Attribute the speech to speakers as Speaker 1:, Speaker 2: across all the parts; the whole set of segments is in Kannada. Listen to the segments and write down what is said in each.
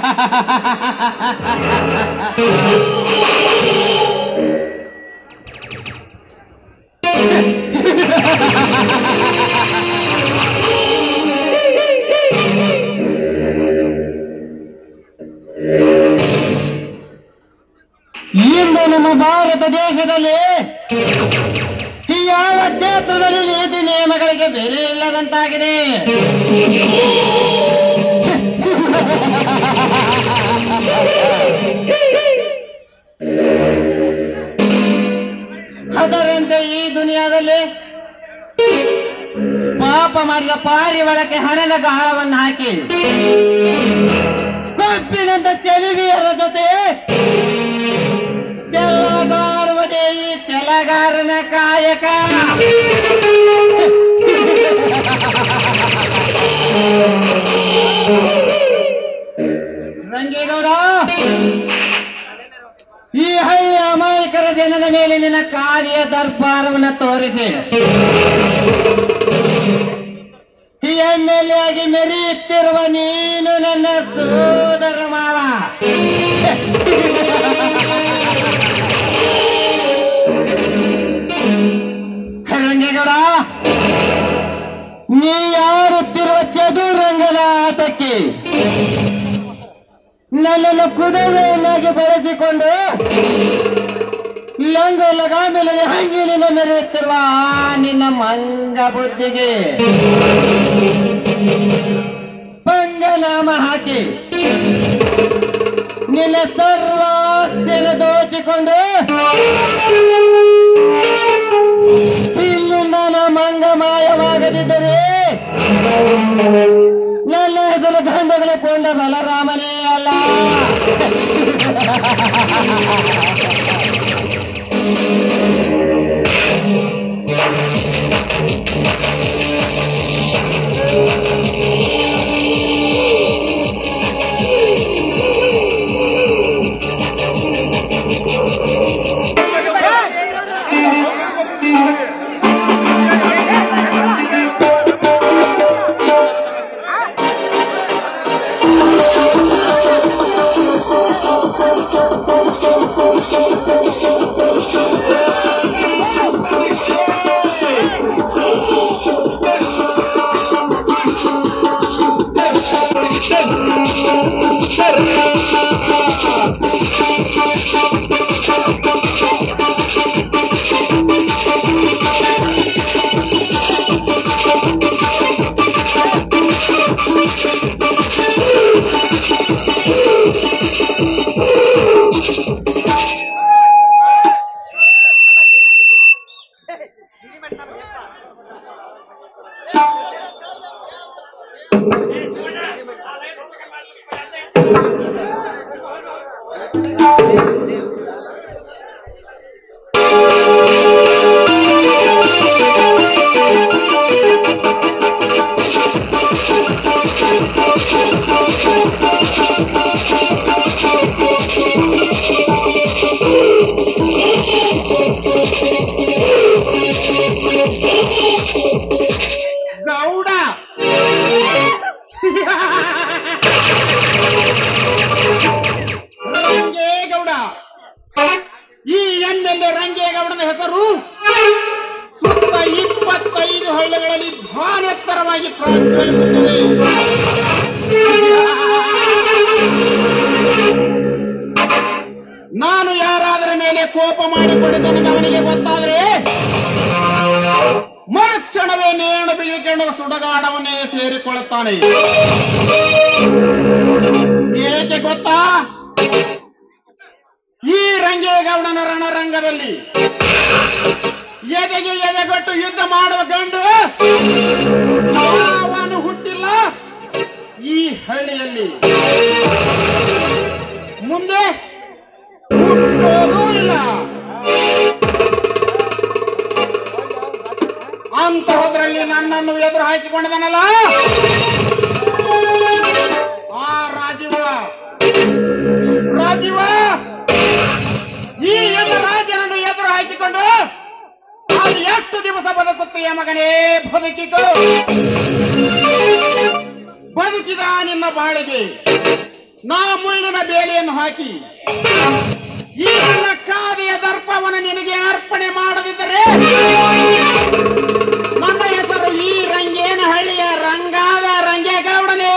Speaker 1: ಇಂದು ನಮ್ಮ ಭಾರತ ದೇಶದಲ್ಲಿ ಯಾವ ಕ್ಷೇತ್ರದಲ್ಲಿ ನೀತಿ ನಿಯಮಗಳಿಗೆ ಬೆಲೆ ಇಲ್ಲದಂತಾಗಿದೆ ಅದರಂತೆ ಈ ದುನಿಯಾದಲ್ಲಿ ಪಾಪ ಮಾಡಿದ ಪಾರಿವಾಳಕ್ಕೆ ಹಣದ ಗಾಳವನ್ನು ಹಾಕಿ ಕಬ್ಬಿನಂತ ಚೆಲುವಿಯರ ಜೊತೆ ಚೆಲ್ಲಗಾಡುವುದೇ ಈ ಚೆಲಗಾರನ ಕಾಯಕ ರಂಗೇಗೌಡ ಈ ಹಳ್ಳಿಯ ಅಮಾಯಕರ ಜನದ ಮೇಲೆ ನಿನ್ನ ಕಾಲಿಯ ದರ್ಬಾರವನ್ನು ತೋರಿಸಿ ಈ ಎಮ್ ಎಲ್ ಎ ಆಗಿ ಮೆರೆಯುತ್ತಿರುವ ನೀನು ನನ್ನ ಸೋದರ ಮಾವ ರಂಗೇಗೌಡ ನೀ ಯಾರುತ್ತಿರುವ ಚದುರಂಗದ ಆಟಕ್ಕೆ ನನ್ನನ್ನು ಕುದುರೆಯನ್ನಾಗಿ ಬಳಸಿಕೊಂಡು ಲಂಗ ಲಗಾಮಿಲ್ಲದೆ ಹಂಗಿನಿಂದ ಮೆರೆಯುತ್ತಿರುವ ಆ ನಿನ್ನ ಮಂಗ ಬುದ್ಧಿಗೆ ಪಂಗನಾಮ ಹಾಕಿ ನಿನ್ನ ಸರ್ವಾಸ್ತಿಯನ್ನು ದೋಚಿಕೊಂಡು ಇಲ್ಲಿಂದ ನಾ ಮಂಗ ಮಾಯವಾಗದಿದ್ದರೆ ನನ್ನ ಹೆಸರು ಗಂಧಗಳ ಕೊಂಡ ಬಲರಾಮನೇ ಅಲ್ಲ ಗೌಡ ರಂಗೇಗೌಡ ಈ ಎಂ ಎಲ್ ಎ ರಂಗೇಗೌಡನ ಹೆಸರು ಸುತ್ತ ಇಪ್ಪತ್ತೈದು ಹಳ್ಳಿಗಳಲ್ಲಿ ಭಾನೆತ್ತರವಾಗಿ ಪ್ರಜ್ವಲಿಸುತ್ತದೆ ನಾನು ಯಾರಾದರ ಮೇಲೆ ಕೋಪ ಮಾಡಿಕೊಂಡಿದ್ದೇನೆ ಅವನಿಗೆ ಗೊತ್ತಾದ್ರೆ ಮರುಕ್ಷಣವೇ ನೇಣು ಬಿಗಿಕೊಂಡು ಸುಡಗಾಡವನ್ನೇ ಸೇರಿಕೊಳ್ಳುತ್ತಾನೆ ಏಕೆ ಗೊತ್ತಾ ಈ ರಂಗೇಗೌಡನ ರಣರಂಗದಲ್ಲಿ ಎದೆಗೆ ಎದೆಗೊಟ್ಟು ಯುದ್ಧ ಮಾಡುವ ಗಂಡು ಯಾವನು ಹುಟ್ಟಿಲ್ಲ ಈ ಹಳ್ಳಿಯಲ್ಲಿ ಮುಂದೆ ಹುಟ್ಟೋದೂ ಇಲ್ಲ ಅಂತಹದ್ರಲ್ಲಿ ನನ್ನನ್ನು ಎದುರು ಹಾಕಿಕೊಂಡಿದನಲ್ಲ ಆ ರಾಜೀವ ರಾಜೀವ ಈ ಎಲ್ಲ ರಾಜನನ್ನು ಎದುರು ಹಾಕಿಕೊಂಡು ಅದು ಎಷ್ಟು ದಿವಸ ಬದುಕುತ್ತೀಯ ಮಗನೇ ಬದುಕಿಕೋ ಬದುಕಿದ ನಿನ್ನ ಬಾಳಿಗೆ
Speaker 2: ನಾ ಮುಳ್ಳಿನ ಬೇಲಿಯನ್ನು ಹಾಕಿ ಈ ನನ್ನ ಕಾದಿಯ ದರ್ಪವನ್ನು ನಿನಗೆ ಅರ್ಪಣೆ ಮಾಡದಿದ್ದರೆ ನನ್ನ ಹೆಸರು ಈ ರಂಗೇನಹಳ್ಳಿಯ ರಂಗಾದ ರಂಗೇಗೌಡನೇ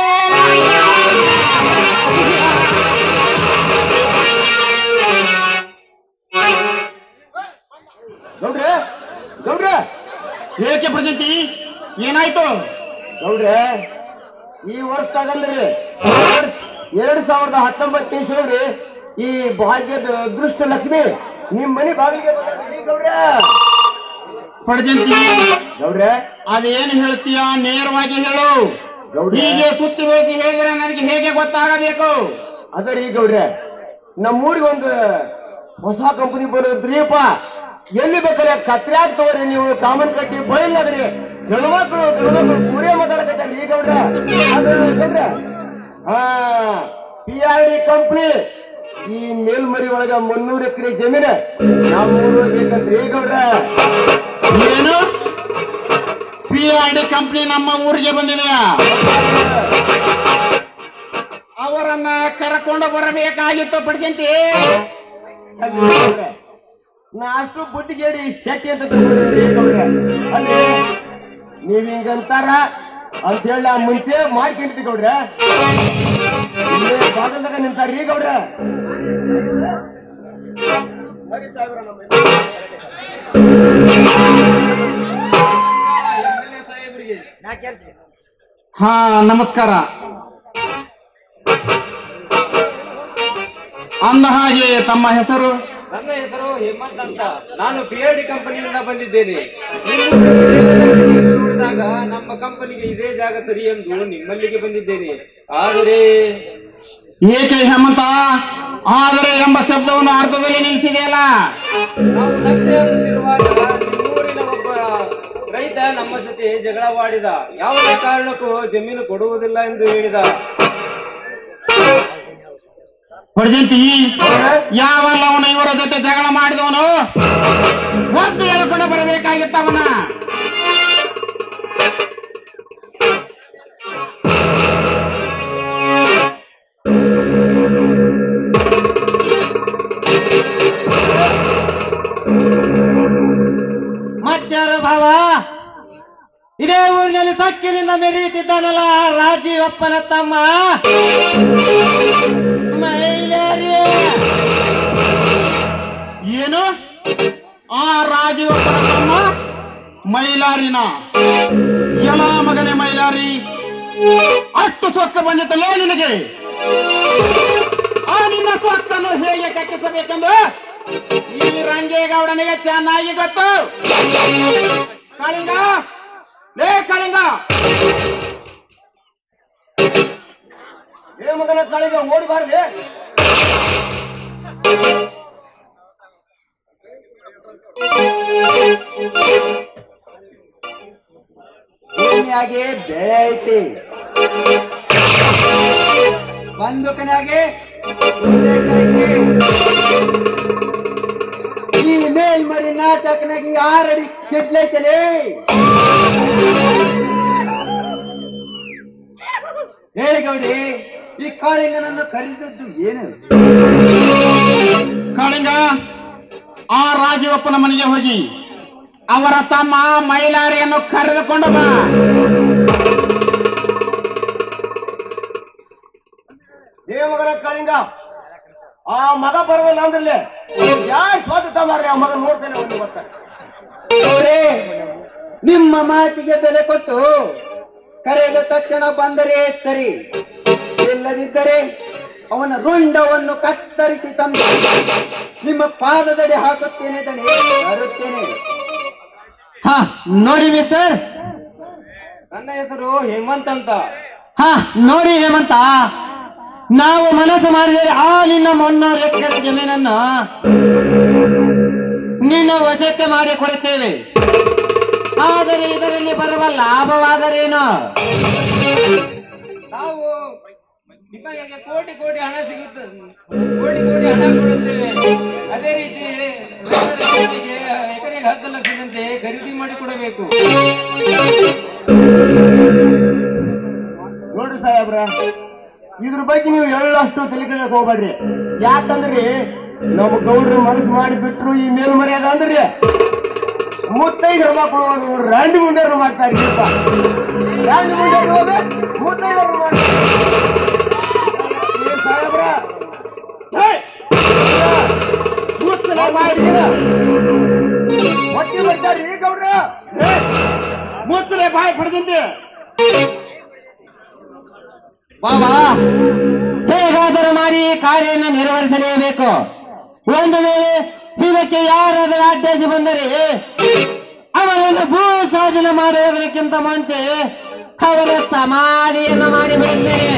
Speaker 1: ಗೌಡ್ರೆ ಗೌಡ್ರೆ
Speaker 2: ಏಕೆ ಪ್ರಜಂತಿ ಏನಾಯ್ತು
Speaker 1: ಗೌಡ್ರೆ ಈ ವರ್ಷ ತಗಂದ್ರಿ ಎರಡ್ ಸಾವಿರದ ಹತ್ತೊಂಬತ್ತು ಇಸ್ವಿರಿ ಈ ಭಾಗ್ಯದ ಅದೃಷ್ಟ ಲಕ್ಷ್ಮಿ ನಿಮ್ ಮನಿ ಬಾಗಿಲಿಗೆ ಬಂದೈತ್ರಿ ಗೌಡ್ರೆ
Speaker 2: ಪಡಜಂತಿ
Speaker 1: ಗೌಡ್ರೆ
Speaker 2: ಅದೇನು ಹೇಳ್ತೀಯ ನೇರವಾಗಿ ಹೇಳು
Speaker 1: ಗೌಡ್ರೆ
Speaker 2: ಹೀಗೆ ಸುತ್ತಿ ಬೆಳೆಸಿ ಹೇಳಿದ್ರೆ ನನಗೆ ಹೇಗೆ ಗೊತ್ತಾಗಬೇಕು
Speaker 1: ಅದರಿ ಗೌಡ್ರೆ ನಮ್ಮೂರಿಗೆ ಒಂದು ಹೊಸ ಕಂಪನಿ ಬರೋದ್ರಿಪ್ಪ ಎಲ್ಲಿ ಬೇಕಾದ್ರೆ ಕತ್ರ್ಯಾಗ ತಗೋರಿ ನೀವು ಕಾಮನ್ ಕಟ್ಟಿ ಬಯಲ್ನಾಗ್ರಿ ಹೆಣ್ಮಕ್ಳು ಗಂಡ್ಮಕ್ಳು ಪೂರೇ ಮಾತಾಡಕತ್ತಾರ ಈ ಗೌಡ್ರೆ ಅದು ಗೌಡ್ರೆ ಹಾ ಪಿ ಆರ್ ಡಿ ಕಂಪ್ನಿ ಈ ಮೇಲ್ಮರಿ ಒಳಗ ಮುನ್ನೂರು ಎಕರೆ ಜಮೀನು ನಮ್ಮೂರು ಬೇಕಂತ್ರಿ ಗೌಡ್ರೆ
Speaker 2: ಏನು ಪಿ ಆರ್ ಡಿ ಕಂಪ್ನಿ ನಮ್ಮ ಊರಿಗೆ ಬಂದಿದೆಯಾ ಅವರನ್ನ ಕರಕೊಂಡು ಬರಬೇಕಾಗಿತ್ತು ಪಡ್ಜಂತಿ
Speaker 1: ಅಲ್ರಿ ಗೌಡ್ರೆ, ನಾ ಅಷ್ಟು ಬುದ್ಧಿಗೇಡಿ ಶೆಟ್ಟಿ ಅಂತ ತಿಳ್ಕೊಂಡಿದ್ರಿ ಗೌಡ್ರೆ ಅಲ್ಲಿ ನೀವ್ ಹಿಂಗಂತಾರ ಅಂತ ಹೇಳಿ ನಾ ಮುಂಚೆ ಮಾಡ್ಕೊಂಡಿದ್ದೆ ಗೌಡ್ರೆ ಇಲ್ಲೇ ಬಾಗಲ್ದಾಗ ನಿಂತಾರ್ರಿ ಗೌಡ್ರೆ
Speaker 2: ಹಾ ನಮಸ್ಕಾರ ಅಂದ ಹಾಗೆ ತಮ್ಮ ಹೆಸರು
Speaker 3: ನನ್ನ ಹೆಸರು ಹೇಮಂತ್ ಅಂತ ನಾನು ಪಿ ಆರ್ ಡಿ ಕಂಪನಿಯಿಂದ ಬಂದಿದ್ದೇನೆ ನಿಮ್ಮ ರೇಡಿಯೋದಲ್ಲಿ ನೋಡಿದಾಗ ನಮ್ಮ ಕಂಪನಿಗೆ ಇದೇ ಜಾಗ ಸರಿ ಎಂದು ನಿಮ್ಮಲ್ಲಿಗೆ ಬಂದಿದ್ದೇನೆ ಆದರೆ
Speaker 2: ಏಕೆ ಹೇಮಂತ ಆದರೆ ಎಂಬ ಶಬ್ದವನ್ನು ಅರ್ಥದಲ್ಲಿ ನಿಲ್ಲಿಸಿದೆಯಲ್ಲ
Speaker 3: ನಾವು ನಕ್ಷೆ ಹಾಕುತ್ತಿರುವಾಗ ನಿಮ್ಮೂರಿನ ಒಬ್ಬ ರೈತ ನಮ್ಮ ಜೊತೆ ಜಗಳವಾಡಿದ ಯಾವುದೇ ಕಾರಣಕ್ಕೂ ಜಮೀನು ಕೊಡುವುದಿಲ್ಲ ಎಂದು ಹೇಳಿದ
Speaker 2: ಹೊಡೆದಂತಿ ಯಾವಲ್ಲ ಅವನು ಇವರ ಜೊತೆ ಜಗಳ ಮಾಡಿದವನು ಒದ್ದು ಹೇಳ್ಕೊಂಡು ಬರಬೇಕಾಗಿತ್ತವನ
Speaker 1: ಮತ್ಯಾರ ಭಾವ ಇದೇ ಊರಿನಲ್ಲಿ ಸಕ್ಕಿನಿಂದ ಮೆರೆಯುತ್ತಿದ್ದಾನಲ್ಲ ರಾಜೀವಪ್ಪನ ತಮ್ಮ ಮೈಲಾರಿ
Speaker 2: ಏನು ಆ ರಾಜೀವಪ್ಪನ ತಮ್ಮ ಮೈಲಾರಿನ ಎಲ್ಲ ಮಗನೇ ಮೈಲಾರಿ ಅಷ್ಟು ಸೊಕ್ಕ ಬಂದಿತ್ತಲ್ಲ ನಿನಗೆ ಆ ನಿನ್ನ ಸೊಕ್ಕನ್ನು ಹೇಗೆ ಕಟ್ಟಿಸಬೇಕೆಂದು ಈ ರಂಗೇಗೌಡನಿಗೆ ಚೆನ್ನಾಗಿ ಗೊತ್ತು ಕಳಿಂಗ ಲೇ ಕಳಿಂಗ
Speaker 1: ಏ ಮಗನ ಕಳೆಗೆ ಓಡಿ ಬಾರ್ಲಿ ಭೂಮಿಯಾಗೆ ಬೆಳೆ ಐತಿ ಬಂದೂಕನಾಗೆ ಬುಲೆಟ್ ಐತಿ ಈ ಮೇಲ್ಮರಿ ನಾಟಕನಾಗಿ ಆರಡಿ ಸಿಡ್ಲೈತಲೇ ಹೇಳಿ ಗೌಡಿ ಈ ಕಾಳಿಂಗನನ್ನು ಕರೆದದ್ದು ಏನು
Speaker 2: ಕಾಳಿಂಗ ಆ ರಾಜೀವಪ್ಪನ ಮನೆಗೆ ಹೋಗಿ ಅವರ ತಮ್ಮ ಮೈಲಾರಿಯನ್ನು ಕರೆದುಕೊಂಡು ಬಾ
Speaker 1: ಏ ಮಗನ ಕಾಳಿಂಗ ಆ ಮಗ ಬರೋದಿಲ್ಲ ಅಂದ್ರಲ್ಲೇ ಯಾರು ಸ್ವಾತಂತ್ರ್ಯ ಮಾಡ್ರಿ ಆ ಮಗ ನೋಡ್ತೇನೆ ಒಂದು ಬರ್ತಾರೆ ನಿಮ್ಮ ಮಾತಿಗೆ ಬೆಲೆ ಕೊಟ್ಟು ಕರೆದ ತಕ್ಷಣ ಬಂದರೆ ಸರಿ ಇಲ್ಲದಿದ್ದರೆ ಅವನ ರುಂಡವನ್ನು ಕತ್ತರಿಸಿ ತಂದು ನಿಮ್ಮ ಪಾದದಡಿ ಹಾಕುತ್ತೇನೆ ದಣಿ ಬರುತ್ತೇನೆ ಹಾ ನೋಡಿ ಮಿಸ್ಟರ್
Speaker 3: ನನ್ನ ಹೆಸರು ಹೇಮಂತ್ ಅಂತ
Speaker 1: ಹಾ ನೋಡಿ ಹೇಮಂತ ನಾವು ಮನಸ್ಸು ಮಾಡಿದರೆ ಆ ನಿನ್ನ ಮುನ್ನೂರು ಎಕರೆ ಜಮೀನನ್ನು ನಿನ್ನ ವಶಕ್ಕೆ ಮಾಡಿ ಕೊಡುತ್ತೇವೆ ಆದರೆ ಇದರಲ್ಲಿ ಬರುವ ಲಾಭವಾದರೇನು
Speaker 3: ನಾವು ನಿಮಗೆ ಕೋಟಿ ಕೋಟಿ ಹಣ ಸಿಗುತ್ತೆ ಕೋಟಿ ಕೋಟಿ ಹಣ ಕೊಡುತ್ತೇವೆ ಅದೇ ರೀತಿ ರೈತರ ಜಮೀನಿಗೆ ಎಕರೆಗೆ ಹತ್ತು ಲಕ್ಷದಂತೆ ಖರೀದಿ ಮಾಡಿ ಕೊಡಬೇಕು
Speaker 1: ನೋಡ್ರಿ ಸಾಹೇಬ್ರ ಇದ್ರ ಬಗ್ಗೆ ನೀವು ಎಳ್ಳಷ್ಟು ತಲೆ ಕೆಡಕ್ ಹೋಗ್ಬೇಡ್ರಿ ಯಾಕಂದ್ರಿ ನಮ್ಮ ಗೌಡ್ರು ಮನಸ್ಸು ಮಾಡಿ ಬಿಟ್ರು ಈ ಮೇಲ್ಮರ್ಯಾದ ಅಂದ್ರಿ ಮುತ್ತೈದು ಹೆಣ್ಮಕ್ಳು ಅದು ರಂಡಿ ಮುಂಡರು ಮಾಡ್ತಾರೆ ದೀಪ ರಂಡಿ ಮುಂಡರು ಹೋಗಿ ಮುತ್ತೈದರು ಮಾಡ್ತಾರೆ ಏ ಸಾಹೇಬ್ರ ಏಯ್! ಮುಚ್ಚಲ ಬಾಯಿಗೆ ಹೊಟ್ಟೆ ಬರ್ತಾರೆ ಈ ಗೌಡ್ರ
Speaker 2: ಮುಚ್ಚಲೆ ಬಾಯಿ ಪಡೆದಂತೆ
Speaker 4: ಬಾಬಾ ಹೇಗಾದರೂ ಮಾಡಿ ಈ ಕಾರ್ಯವನ್ನು ನಿರ್ವಹಿಸಲೇಬೇಕು ಒಂದು ವೇಳೆ ಇದಕ್ಕೆ ಯಾರಾದರೂ ಅಡ್ಡಾಸಿ ಬಂದರೆ ಅವರನ್ನು ಭೂ ಸಾಧನೆ ಮಾಡುವುದಕ್ಕಿಂತ ಮುಂಚೆ ಅವರ ಸಮಾಧಿಯನ್ನು ಮಾಡಿಬಿಡುತ್ತೇನೆ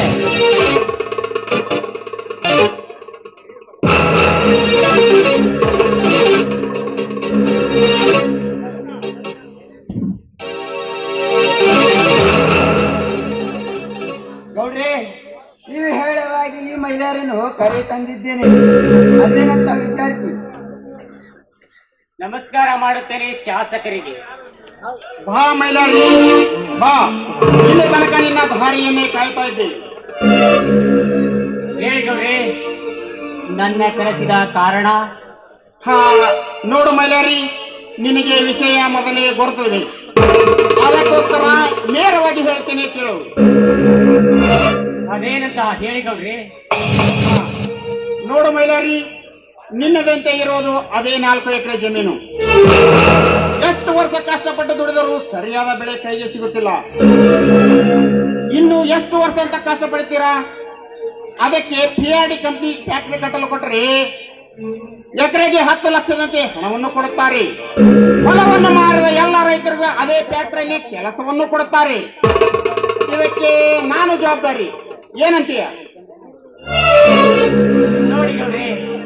Speaker 3: ಗೌಡ್ರಿ ನೀವು ಹೇಳಲಾಗಿ ಈ ಮಹಿಳೆಯರನ್ನು ಕರೆ ತಂದಿದ್ದೇನೆ ಅದೇನಂತ ವಿಚಾರಿಸಿ
Speaker 5: ನಮಸ್ಕಾರ ಮಾಡುತ್ತೇನೆ ಶಾಸಕರಿಗೆ
Speaker 2: ಬಾ ಮೈಲಾರಿ ಬಾ ಇಲ್ಲಿ ತನಕ ನಿನ್ನ ಭಾರಿಯನ್ನೇ ಕಾಯ್ತಾ ಇದ್ದೆ
Speaker 5: ಹೇಳಿ ಗೌರಿ ನನ್ನ ಕರೆಸಿದ ಕಾರಣ
Speaker 2: ಹಾ ನೋಡು ಮೈಲಾರಿ ನಿನಗೆ ವಿಷಯ ಮೊದಲೇ ಗೊತ್ತು ಇದೆ ಅದಕ್ಕೋಸ್ಕರ ನೇರವಾಗಿ ಹೇಳ್ತೇನೆ ಕೇಳು
Speaker 5: ಅದೇನಂತ ಹೇಳಿ ಗೌಡ್ರಿ
Speaker 2: ನೋಡು ಮೈಲಾರಿ ನಿನ್ನದಂತೆ ಇರೋದು ಅದೇ ನಾಲ್ಕು ಎಕರೆ ಜಮೀನು ಎಷ್ಟು ವರ್ಷ ಕಷ್ಟಪಟ್ಟು ದುಡಿದರೂ ಸರಿಯಾದ ಬೆಳೆ ಕೈಗೆ ಸಿಗುತ್ತಿಲ್ಲ ಇನ್ನು ಎಷ್ಟು ವರ್ಷ ಅಂತ ಕಷ್ಟಪಡ್ತೀರಾ ಅದಕ್ಕೆ P R D company factory ಕಟ್ಟಲು ಕೊಟ್ಟರೆ ಎಕರೆಗೆ ಹತ್ತು ಲಕ್ಷದಂತೆ ಹಣವನ್ನು ಕೊಡುತ್ತಾರೆ ಹೊಲವನ್ನು ಮಾರಿದ ಎಲ್ಲ ರೈತರಿಗೂ ಅದೇ ಫ್ಯಾಕ್ಟರಿಯಲ್ಲಿ ಕೆಲಸವನ್ನು ಕೊಡುತ್ತಾರೆ ಇದಕ್ಕೆ ನಾನು ಜವಾಬ್ದಾರಿ ಏನಂತೀಯ
Speaker 5: ನೋಡಿ ಗೌಡ್ರಿ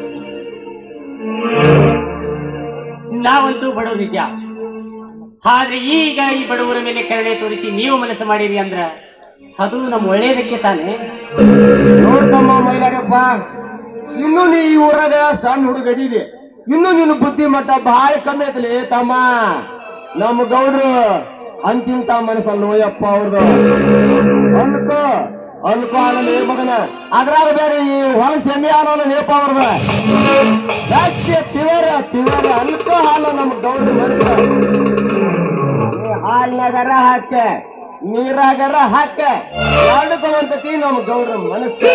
Speaker 5: ನಾವಂತೂ ಬಡವರು ನಿಜ ಆದ್ರೆ ಈಗ ಈ ಬಡವರ ಮೇಲೆ ಕರುಣೆ ತೋರಿಸಿ ನೀವು ಮನಸ್ಸು ಮಾಡಿರಿ ಅಂದ್ರ ಅದು ನಮ್ಮ ಒಳ್ಳೇದಕ್ಕೆ ತಾನೇ
Speaker 1: ನೋಡ್ತಮ್ಮ ಮೈಲಾರಪ್ಪ ಇನ್ನು ನೀ ಈ ಊರಾಗ ಸಣ್ಣ ಹುಡುಗ ಅದಿದೆ ಇನ್ನು ನಿನ್ನ ಬುದ್ಧಿ ಮಟ್ಟ ಬಹಳ ಕಮ್ಮಿ ಐತಲಿ ತಮ್ಮ ನಮ್ಮ ಗೌಡ್ರು ಅಂತಿಂತ ಮನಸ್ಸಲ್ಲ ಯಪ್ಪ ಅವ್ರದ್ದು ಅನ್ಕೋ ಅನ್ಕೋ ಅನ್ನೋ ಏ ಮಗನ ಅದ್ರಾಗ ಬೇರೆ ಈ ಹೊಲಸ ಎಮ್ಮೆ ಅನ್ನೋ ನೇಪ ಅವ್ರದ ಜಾಸ್ತಿ ತಿವರ ತಿವರ ಅನ್ಕೋ ಹಾಲು ನಮ್ಮ ಗೌಡ್ರ ಮನಸ್ಸ ನೀ ಹಾಲ್ನಾಗರ ಹಾಕ ನೀರಾಗರ ಹಾಕ ಎರಡು ತಗೊಂತತಿ ನಮ್ಮ ಗೌಡ್ರ ಮನಸ್ಸು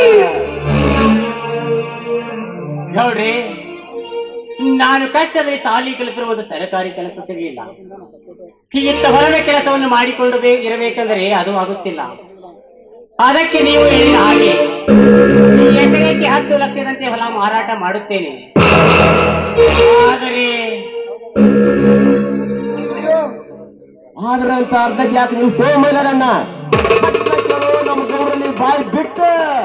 Speaker 5: ಗೌಡ್ರಿ ನಾನು ಕಷ್ಟದಲ್ಲಿ ಸಾಲಿ ಕಲಿತಿರುವುದು ಸರ್ಕಾರಿ ಕೆಲಸ ಸಿಗಲಿಲ್ಲ ಇಂಥ ಹೊಲದ ಕೆಲಸವನ್ನು ಮಾಡಿಕೊಂಡು ಬೇ- ಇರಬೇಕಂದ್ರೆ ಅದು ಆಗುತ್ತಿಲ್ಲ ಅದಕ್ಕೆ ನೀವು ಹೇಳಿದ ಹಾಗೆ ಈ ಎಕರೆಗೆ ಹತ್ತು ಲಕ್ಷದಂತೆ ಹೊಲ ಮಾರಾಟ ಮಾಡುತ್ತೇನೆ ಆದರೆ
Speaker 1: ಆದ್ರ ಅಂತ ಅರ್ಧಕ್ಕೆ ಯಾಕೆ ನಿಲ್ಸ್ತೋ ಮೈಲಾರಣ್ಣ ಕೇಳು ನಮ್ಮ ಗೌಡ್ರಲ್ಲಿ ಬಾಯಿ ಬಿಟ್ಟು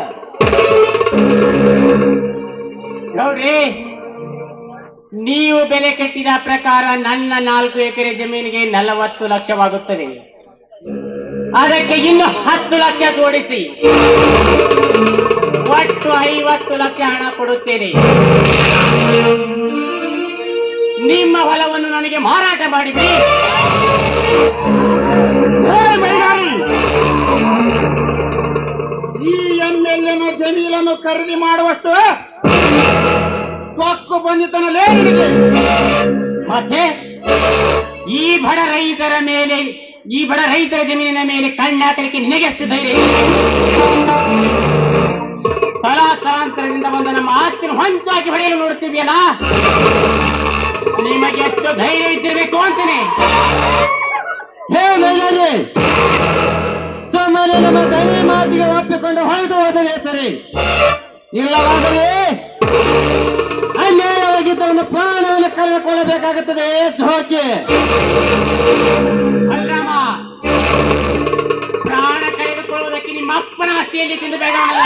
Speaker 5: ಗೌಡ್ರಿ ನೀವು ಬೆಲೆ ಕಟ್ಟಿದ ಪ್ರಕಾರ ನನ್ನ ನಾಲ್ಕು ಎಕರೆ ಜಮೀನಿಗೆ ನಲವತ್ತು ಲಕ್ಷವಾಗುತ್ತದೆ ಅದಕ್ಕೆ ಇನ್ನು ಹತ್ತು ಲಕ್ಷ ಜೋಡಿಸಿ ಒಟ್ಟು ಐವತ್ತು ಲಕ್ಷ ಹಣ ಕೊಡುತ್ತೇನೆ ನಿಮ್ಮ ಹೊಲವನ್ನು ನನಗೆ ಮಾರಾಟ ಮಾಡಿಬಿಡಿ
Speaker 2: ಹೇ ಮೈಲಾರಿ ಈ ಎಂ ಎಲ್ ಎನ ಜಮೀನನ್ನು ಖರೀದಿ ಮಾಡುವಷ್ಟು ಸೊಕ್ಕು ಬಂದಿತನಲ್ಲೇ ನಿನಗೆ
Speaker 5: ಮತ್ತೆ ಈ ಬಡ ರೈತರ ಮೇಲೆ ಈ ಬಡ ರೈತರ ಜಮೀನಿನ ಮೇಲೆ ಕಣ್ಣಾಕಲಿಕ್ಕೆ ನಿನಗೆಷ್ಟು ಧೈರ್ಯ ಇದೆ? ತಲಾತಲಾಂತರದಿಂದ ಬಂದ ನಮ್ಮ ಆಸ್ತಿನ ಹೊಂಚಾಕಿ ಹೊಡೆಯಲು ನೋಡುತ್ತೀವಿಯಲ್ಲ ನಿಮಗೆ ಎಷ್ಟು ಧೈರ್ಯ ಇದ್ದಿರಬೇಕು ಅಂತೇನೆ
Speaker 4: ಹೇ ಮೈಲಾರಿ ಸಾಮಾನ್ಯ ನಮ್ಮ ದನಿ ಮಾತಿಗೆ ಒಪ್ಪಿಕೊಂಡು ಹೊರಟು ಹೋದರೆ ಸರಿ ಇಲ್ಲವಾದರೆ ಅನ್ಯಾಯವಾಗಿದ್ದ ಒಂದು ಪ್ರಾಣವನ್ನು ಕಳೆದುಕೊಳ್ಳಬೇಕಾಗುತ್ತದೆ ಜೋಕೆ
Speaker 5: ಅಲ್ರಾಮ ಪ್ರಾಣ ಕಳೆದುಕೊಳ್ಳುವುದಕ್ಕೆ ನಿಮ್ಮ ಅಪ್ಪನ ಆಸ್ತಿಯಲ್ಲಿ ತಿಂದು ಬೇಡವಲ್ಲ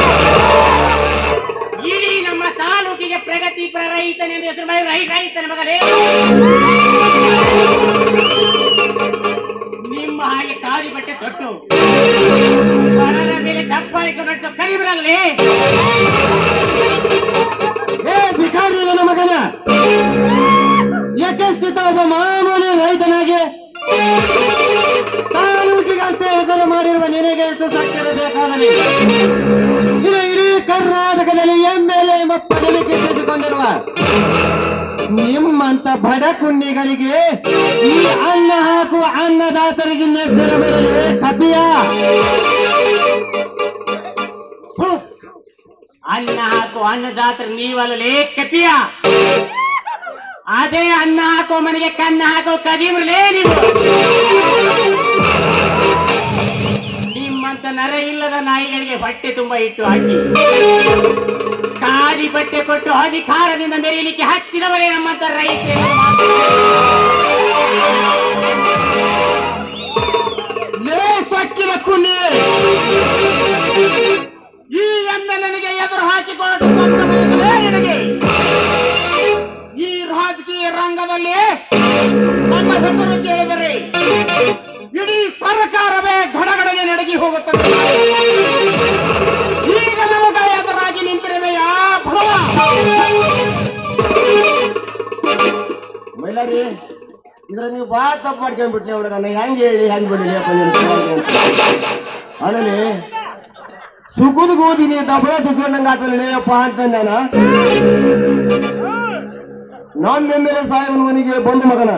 Speaker 5: ಇಡೀ ನಮ್ಮ ತಾಲೂಕಿಗೆ ಪ್ರಗತಿಪರ ರೈತನೆಂದು ಹೆಸರು ಮಾಡಿ ರೈ ರೈತನ ಮಗಲೇ ನಿಮ್ಮ ಹಾಗೆ ಖಾದಿ ಬಟ್ಟೆ ತೊಟ್ಟು ಬರರ ಮೇಲೆ ದಬ್ಬಾಳಿಕೆ ನಡೆಸೋ ಕರಿಬರಲ್ಲೇ
Speaker 4: ಏ ಭಿಕಾರಿ ನನ್ನ ಮಗನ ಯಥಸ್ಥಿತ ಒಬ್ಬ ಮಾಮೂಲಿ ರೈತನಾಗಿ ತಾಲೂಕಿಗೆ ಅಷ್ಟೇ ಹೆಸರು ಮಾಡಿರುವ ನಿನಗೆ ಎಷ್ಟು ಸಕ್ಕಿರಬೇಕಾದರೆ ಎಂಬ ಪದವಿ ಗಿಟ್ಟಿಸಿಕೊಂಡಿರುವ ನಿಮ್ಮಂತ ಬಡ ಕುಂಡಿಗಳಿಗೆ ಈ ಅನ್ನ ಹಾಕುವ ಅನ್ನದಾತರಿಗೆ ನೆಸ್ತರ ಬರಲಿ ಕಪಿಯ
Speaker 5: ಥು. ಅನ್ನ ಹಾಕೋ ಅನ್ನದಾತ್ರ ನೀವಲ್ಲಲೇ ಕಪಿಯ ಅದೇ ಅನ್ನ ಹಾಕೋ ಮನೆಗೆ ಕನ್ನ ಹಾಕೋ ಕದೀಮ್ರಲೇ ನೀವು ನಿಮ್ಮಂತ ನರ ಇಲ್ಲದ ನಾಯಿಗಳಿಗೆ ಹೊಟ್ಟೆ ತುಂಬ ಇಟ್ಟು ಹಾಕಿ ಖಾದಿ ಬಟ್ಟೆ ಕೊಟ್ಟು ಅಧಿಕಾರದಿಂದ ಮೆರೀಲಿಕ್ಕೆ ಹಚ್ಚಿದವರೇ ನಮ್ಮಂತ ರೈತರು
Speaker 4: ಲೇ ಸಕ್ಕಿನ ಕುಂಡಿ
Speaker 5: ಈ ಎಮ್ಮೆ ನನಗೆ ಎದುರು ಹಾಕಿಕೊಂಡು ಸತ್ತ ಬಯಸಲೇ ನಿನಗೆ ಈ ರಾಜಕೀಯ ರಂಗದಲ್ಲಿ ನಮ್ಮ ಹೆಸರು ಕೇಳಿದರೆ ಇಡೀ ಸರ್ಕಾರವೇ ಗಡಗಡನೆ ನಡಗಿ ಹೋಗುತ್ತದೆ ಈಗ ನಮಗ ಎದುರಾಗಿ ನಿಂತಿರುವೆಯಾ ಭಗವ
Speaker 1: ಮೈಲಾರಿ ಇದ್ರ ನೀವು ಬಾಳ ತಪ್ಪು ಮಾಡ್ಕೊಂಡ್ಬಿಟ್ರಿ ಹುಡುಗ ನಾ ಹೆಂಗ್ ಹೇಳಿ ಹೆಂಗ್ ಬಿಡಲಿ ಅಪ್ಪ ನೀನು ಆಮೇಲೆ ಸುಗುದ್ ಗೋದಿ ನೀ ದಬಳ ಚುಚ್ಕೊಂಡಂಗ ಆತಲ್ಲ ಅಪ್ಪ ಅಂತ ನಾನು ನಾನ್ ಮೆಮ್ಮೆಲೆ ಸಾಹೇಬನ ಮನೆಗೆ ಬಂದು ಮಗನ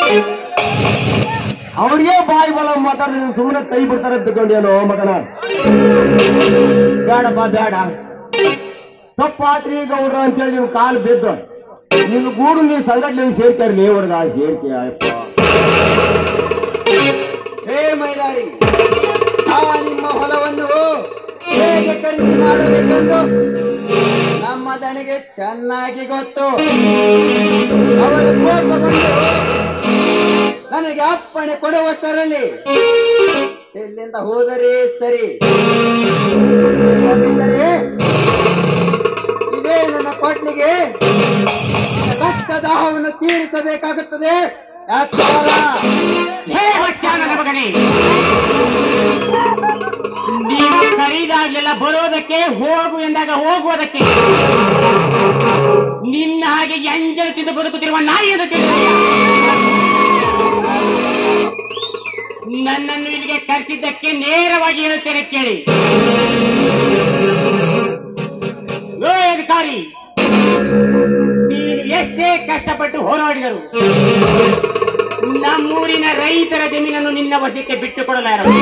Speaker 1: ಅವ್ರಿಗೆ ಬಾಯಿ ಬಲ ಮಾತಾಡಿದ್ರೆ ಸುಮ್ಮನೆ ಕೈ ಬಿಡ್ತಾರೆ ತಗೊಂಡೇನೋ ಮಗನ ಬೇಡಪ್ಪ ಬೇಡ ತಪ್ಪಾತ್ರಿ ಗೌಡ್ರ ಅಂತೇಳಿ ನೀವು ಕಾಲು ಬಿದ್ದು ನಿನ್ನ ಗೂಡು ನೀ ಸಂಘಟನೆ ಸೇರ್ತಾರೆ ನೀ ಹುಡುಗ ಸೇರ್ಕೆ ಅಪ್ಪ
Speaker 3: ಹೇ ಮೈಲಾರಿ ಆ ನಿಮ್ಮ ಹೊಲವನ್ನು ಹೇಗೆ ಖರೀದಿ ಮಾಡಬೇಕೆಂದು ನಮ್ಮ ದಣಿಗೆ ಚೆನ್ನಾಗಿ ಗೊತ್ತು ಅವರು ಕೋಪಗೊಂಡು ನನಗೆ ಅಪ್ಪಣೆ ಕೊಡುವಷ್ಟರಲ್ಲಿ ಇಲ್ಲಿಂದ ಹೋದರೆ ಸರಿ ಇಲ್ಲದಿದ್ದರೆ ಇದೇ ನನ್ನ ಕೊಟ್ಲಿಗೆ ಕಷ್ಟ ದಾಹವನ್ನು ತೀರಿಸಬೇಕಾಗುತ್ತದೆ ಯಾಚಾರ
Speaker 5: ಹೇ ಬಚ್ಚ ನನ್ನ ಮಗನೇ ನೀವು ಕರೀದಾಗ್ಲೆಲ್ಲ ಬರೋದಕ್ಕೆ ಹೋಗು ಎಂದಾಗ ಹೋಗುವುದಕ್ಕೆ ನಿನ್ನ ಹಾಗೆ ಎಂಜಲು ತಿಂದು ಬದುಕುತ್ತಿರುವ ನಾಯಿ ಎಂದು ತಿಳಿದಿಲ್ಲ ನನ್ನನ್ನು ಇಲ್ಲಿಗೆ ಕರೆಸಿದ್ದಕ್ಕೆ ನೇರವಾಗಿ ಹೇಳ್ತೇನೆ ಕೇಳಿ ಓ ಅಧಿಕಾರಿ ನೀನು ಎಷ್ಟೇ ಕಷ್ಟಪಟ್ಟು ಹೋರಾಡಿದರು ನಮ್ಮೂರಿನ ರೈತರ ಜಮೀನನ್ನು ನಿನ್ನ ವಶಕ್ಕೆ ಬಿಟ್ಟು ಕೊಡಲಾರರು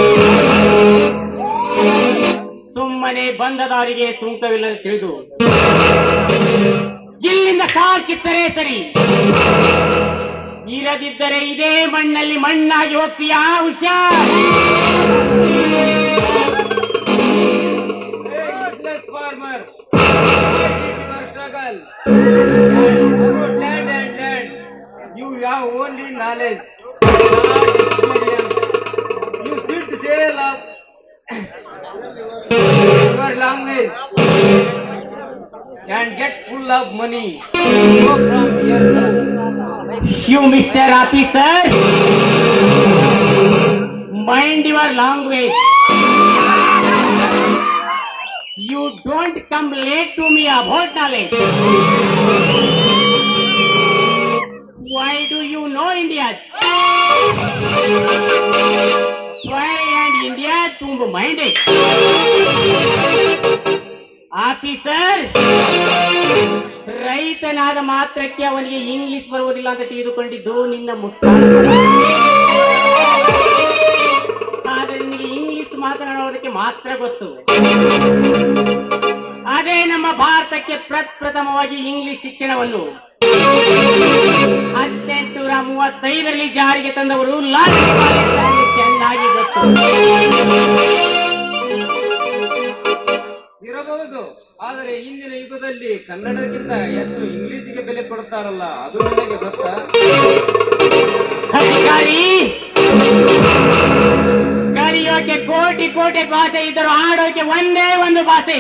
Speaker 5: ಸುಮ್ಮನೆ ಬಂದ ದಾರಿಗೆ ಸುಂಕವಿಲ್ಲದೆ ತಿಳಿದು ಇಲ್ಲಿಂದ ಕಾಲ್ ಕಿತ್ತರೆ ಸರಿ ಇರದಿದ್ದರೆ ಇದೇ ಮಣ್ಣಲ್ಲಿ ಮಣ್ಣಾಗಿ ಹೋಗ್ತೀಯಾ ಹುಷಾರ್
Speaker 3: Hey, useless farmer! Why did your struggle? About land and land, you have only knowledge, not experience. You should sell of your language and get full of money. Go from here now.
Speaker 5: You, Mr. Officer, mind your language. You don't come late to me about knowledge. Why do you know India? Why and India ತುಂಬ minded. ಆಫೀಸರ್ ರೈತನಾದ ಮಾತ್ರಕ್ಕೆ ಅವನಿಗೆ ಇಂಗ್ಲಿಷ್ ಬರುವುದಿಲ್ಲ ಅಂತ ತಿಳಿದುಕೊಂಡಿದ್ದು ನಿನ್ನ ಮುಟ್ಟ ಆದ್ರೆ ನಿನಗೆ ಇಂಗ್ಲಿಷ್ ಮಾತನಾಡುವುದಕ್ಕೆ ಮಾತ್ರ ಗೊತ್ತು ಅದೇ ನಮ್ಮ ಭಾರತಕ್ಕೆ ಪ್ರಪ್ರಥಮವಾಗಿ ಇಂಗ್ಲಿಷ್ ಶಿಕ್ಷಣವನ್ನು ಹದಿನೆಂಟುನೂರ ಮೂವತ್ತೈದರಲ್ಲಿ ಜಾರಿಗೆ ತಂದವರು ಲಾಲ್ ಬಾಲಕೃಷ್ಣನಿಗೆ ಚೆನ್ನಾಗಿ ಗೊತ್ತು
Speaker 3: ಇರಬಹುದು ಆದರೆ ಇಂದಿನ ಯುಗದಲ್ಲಿ ಕನ್ನಡಕ್ಕಿಂತ ಹೆಚ್ಚು ಇಂಗ್ಲಿಷಿಗೆ ಬೆಲೆ ಕೊಡ್ತಾರಲ್ಲ ಅದು ನನಗೆ ಗೊತ್ತಾ
Speaker 5: ಅಧಿಕಾರಿ ಕರೆಯೋಕೆ ಕೋಟಿ ಕೋಟಿ ಭಾಷೆ ಇದ್ದರು ಆಡೋಕೆ ಒಂದೇ ಒಂದು ಭಾಷೆ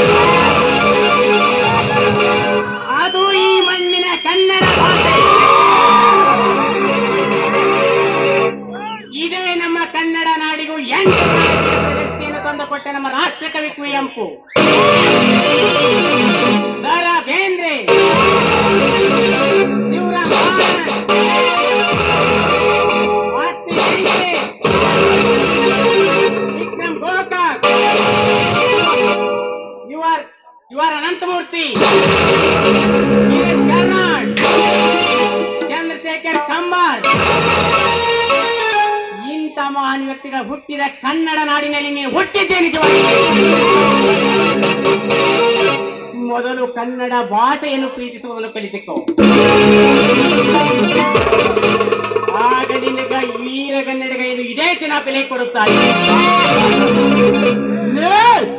Speaker 5: ಅದು ಈ ಮಣ್ಣಿನ ಕನ್ನಡ ಭಾಷೆ ಇದೇ ನಮ್ಮ ಕನ್ನಡ ನಾಡಿಗೂ ಎಂಟು ಸಾವಿರ ಪ್ರಶಸ್ತಿಯನ್ನು ತಂದುಕೊಟ್ಟ ನಮ್ಮ ರಾಷ್ಟ್ರಕವಿ ಕುವೆಂಪು ದರ Bendre Shivaram Karanth, Masti Venkatesh, Vikram Gokak U R U R Ananthamurthy Murthy Girish Karnad Chandrashekhar Kambar ಇಂಥ ಮಹಾನ್ ವ್ಯಕ್ತಿಗಳ ಹುಟ್ಟಿದ ಕನ್ನಡ ನಾಡಿನಲ್ಲಿ ನೀನು ಹುಟ್ಟಿದ್ದೇ ನಿಜವಾಗಿ ಮೊದಲು ಕನ್ನಡ ಭಾಷೆಯನ್ನು ಪ್ರೀತಿಸುವುದನ್ನು ಕಲಿತಕ್ಕೋ ಆಗ ನಿನಗ ವೀರಗನ್ನಡಿಗ ಎಂದು ಇದೇ ದಿನ ಬೆಲೆ ಕೊಡುತ್ತಾರೆ
Speaker 2: ಲೇ!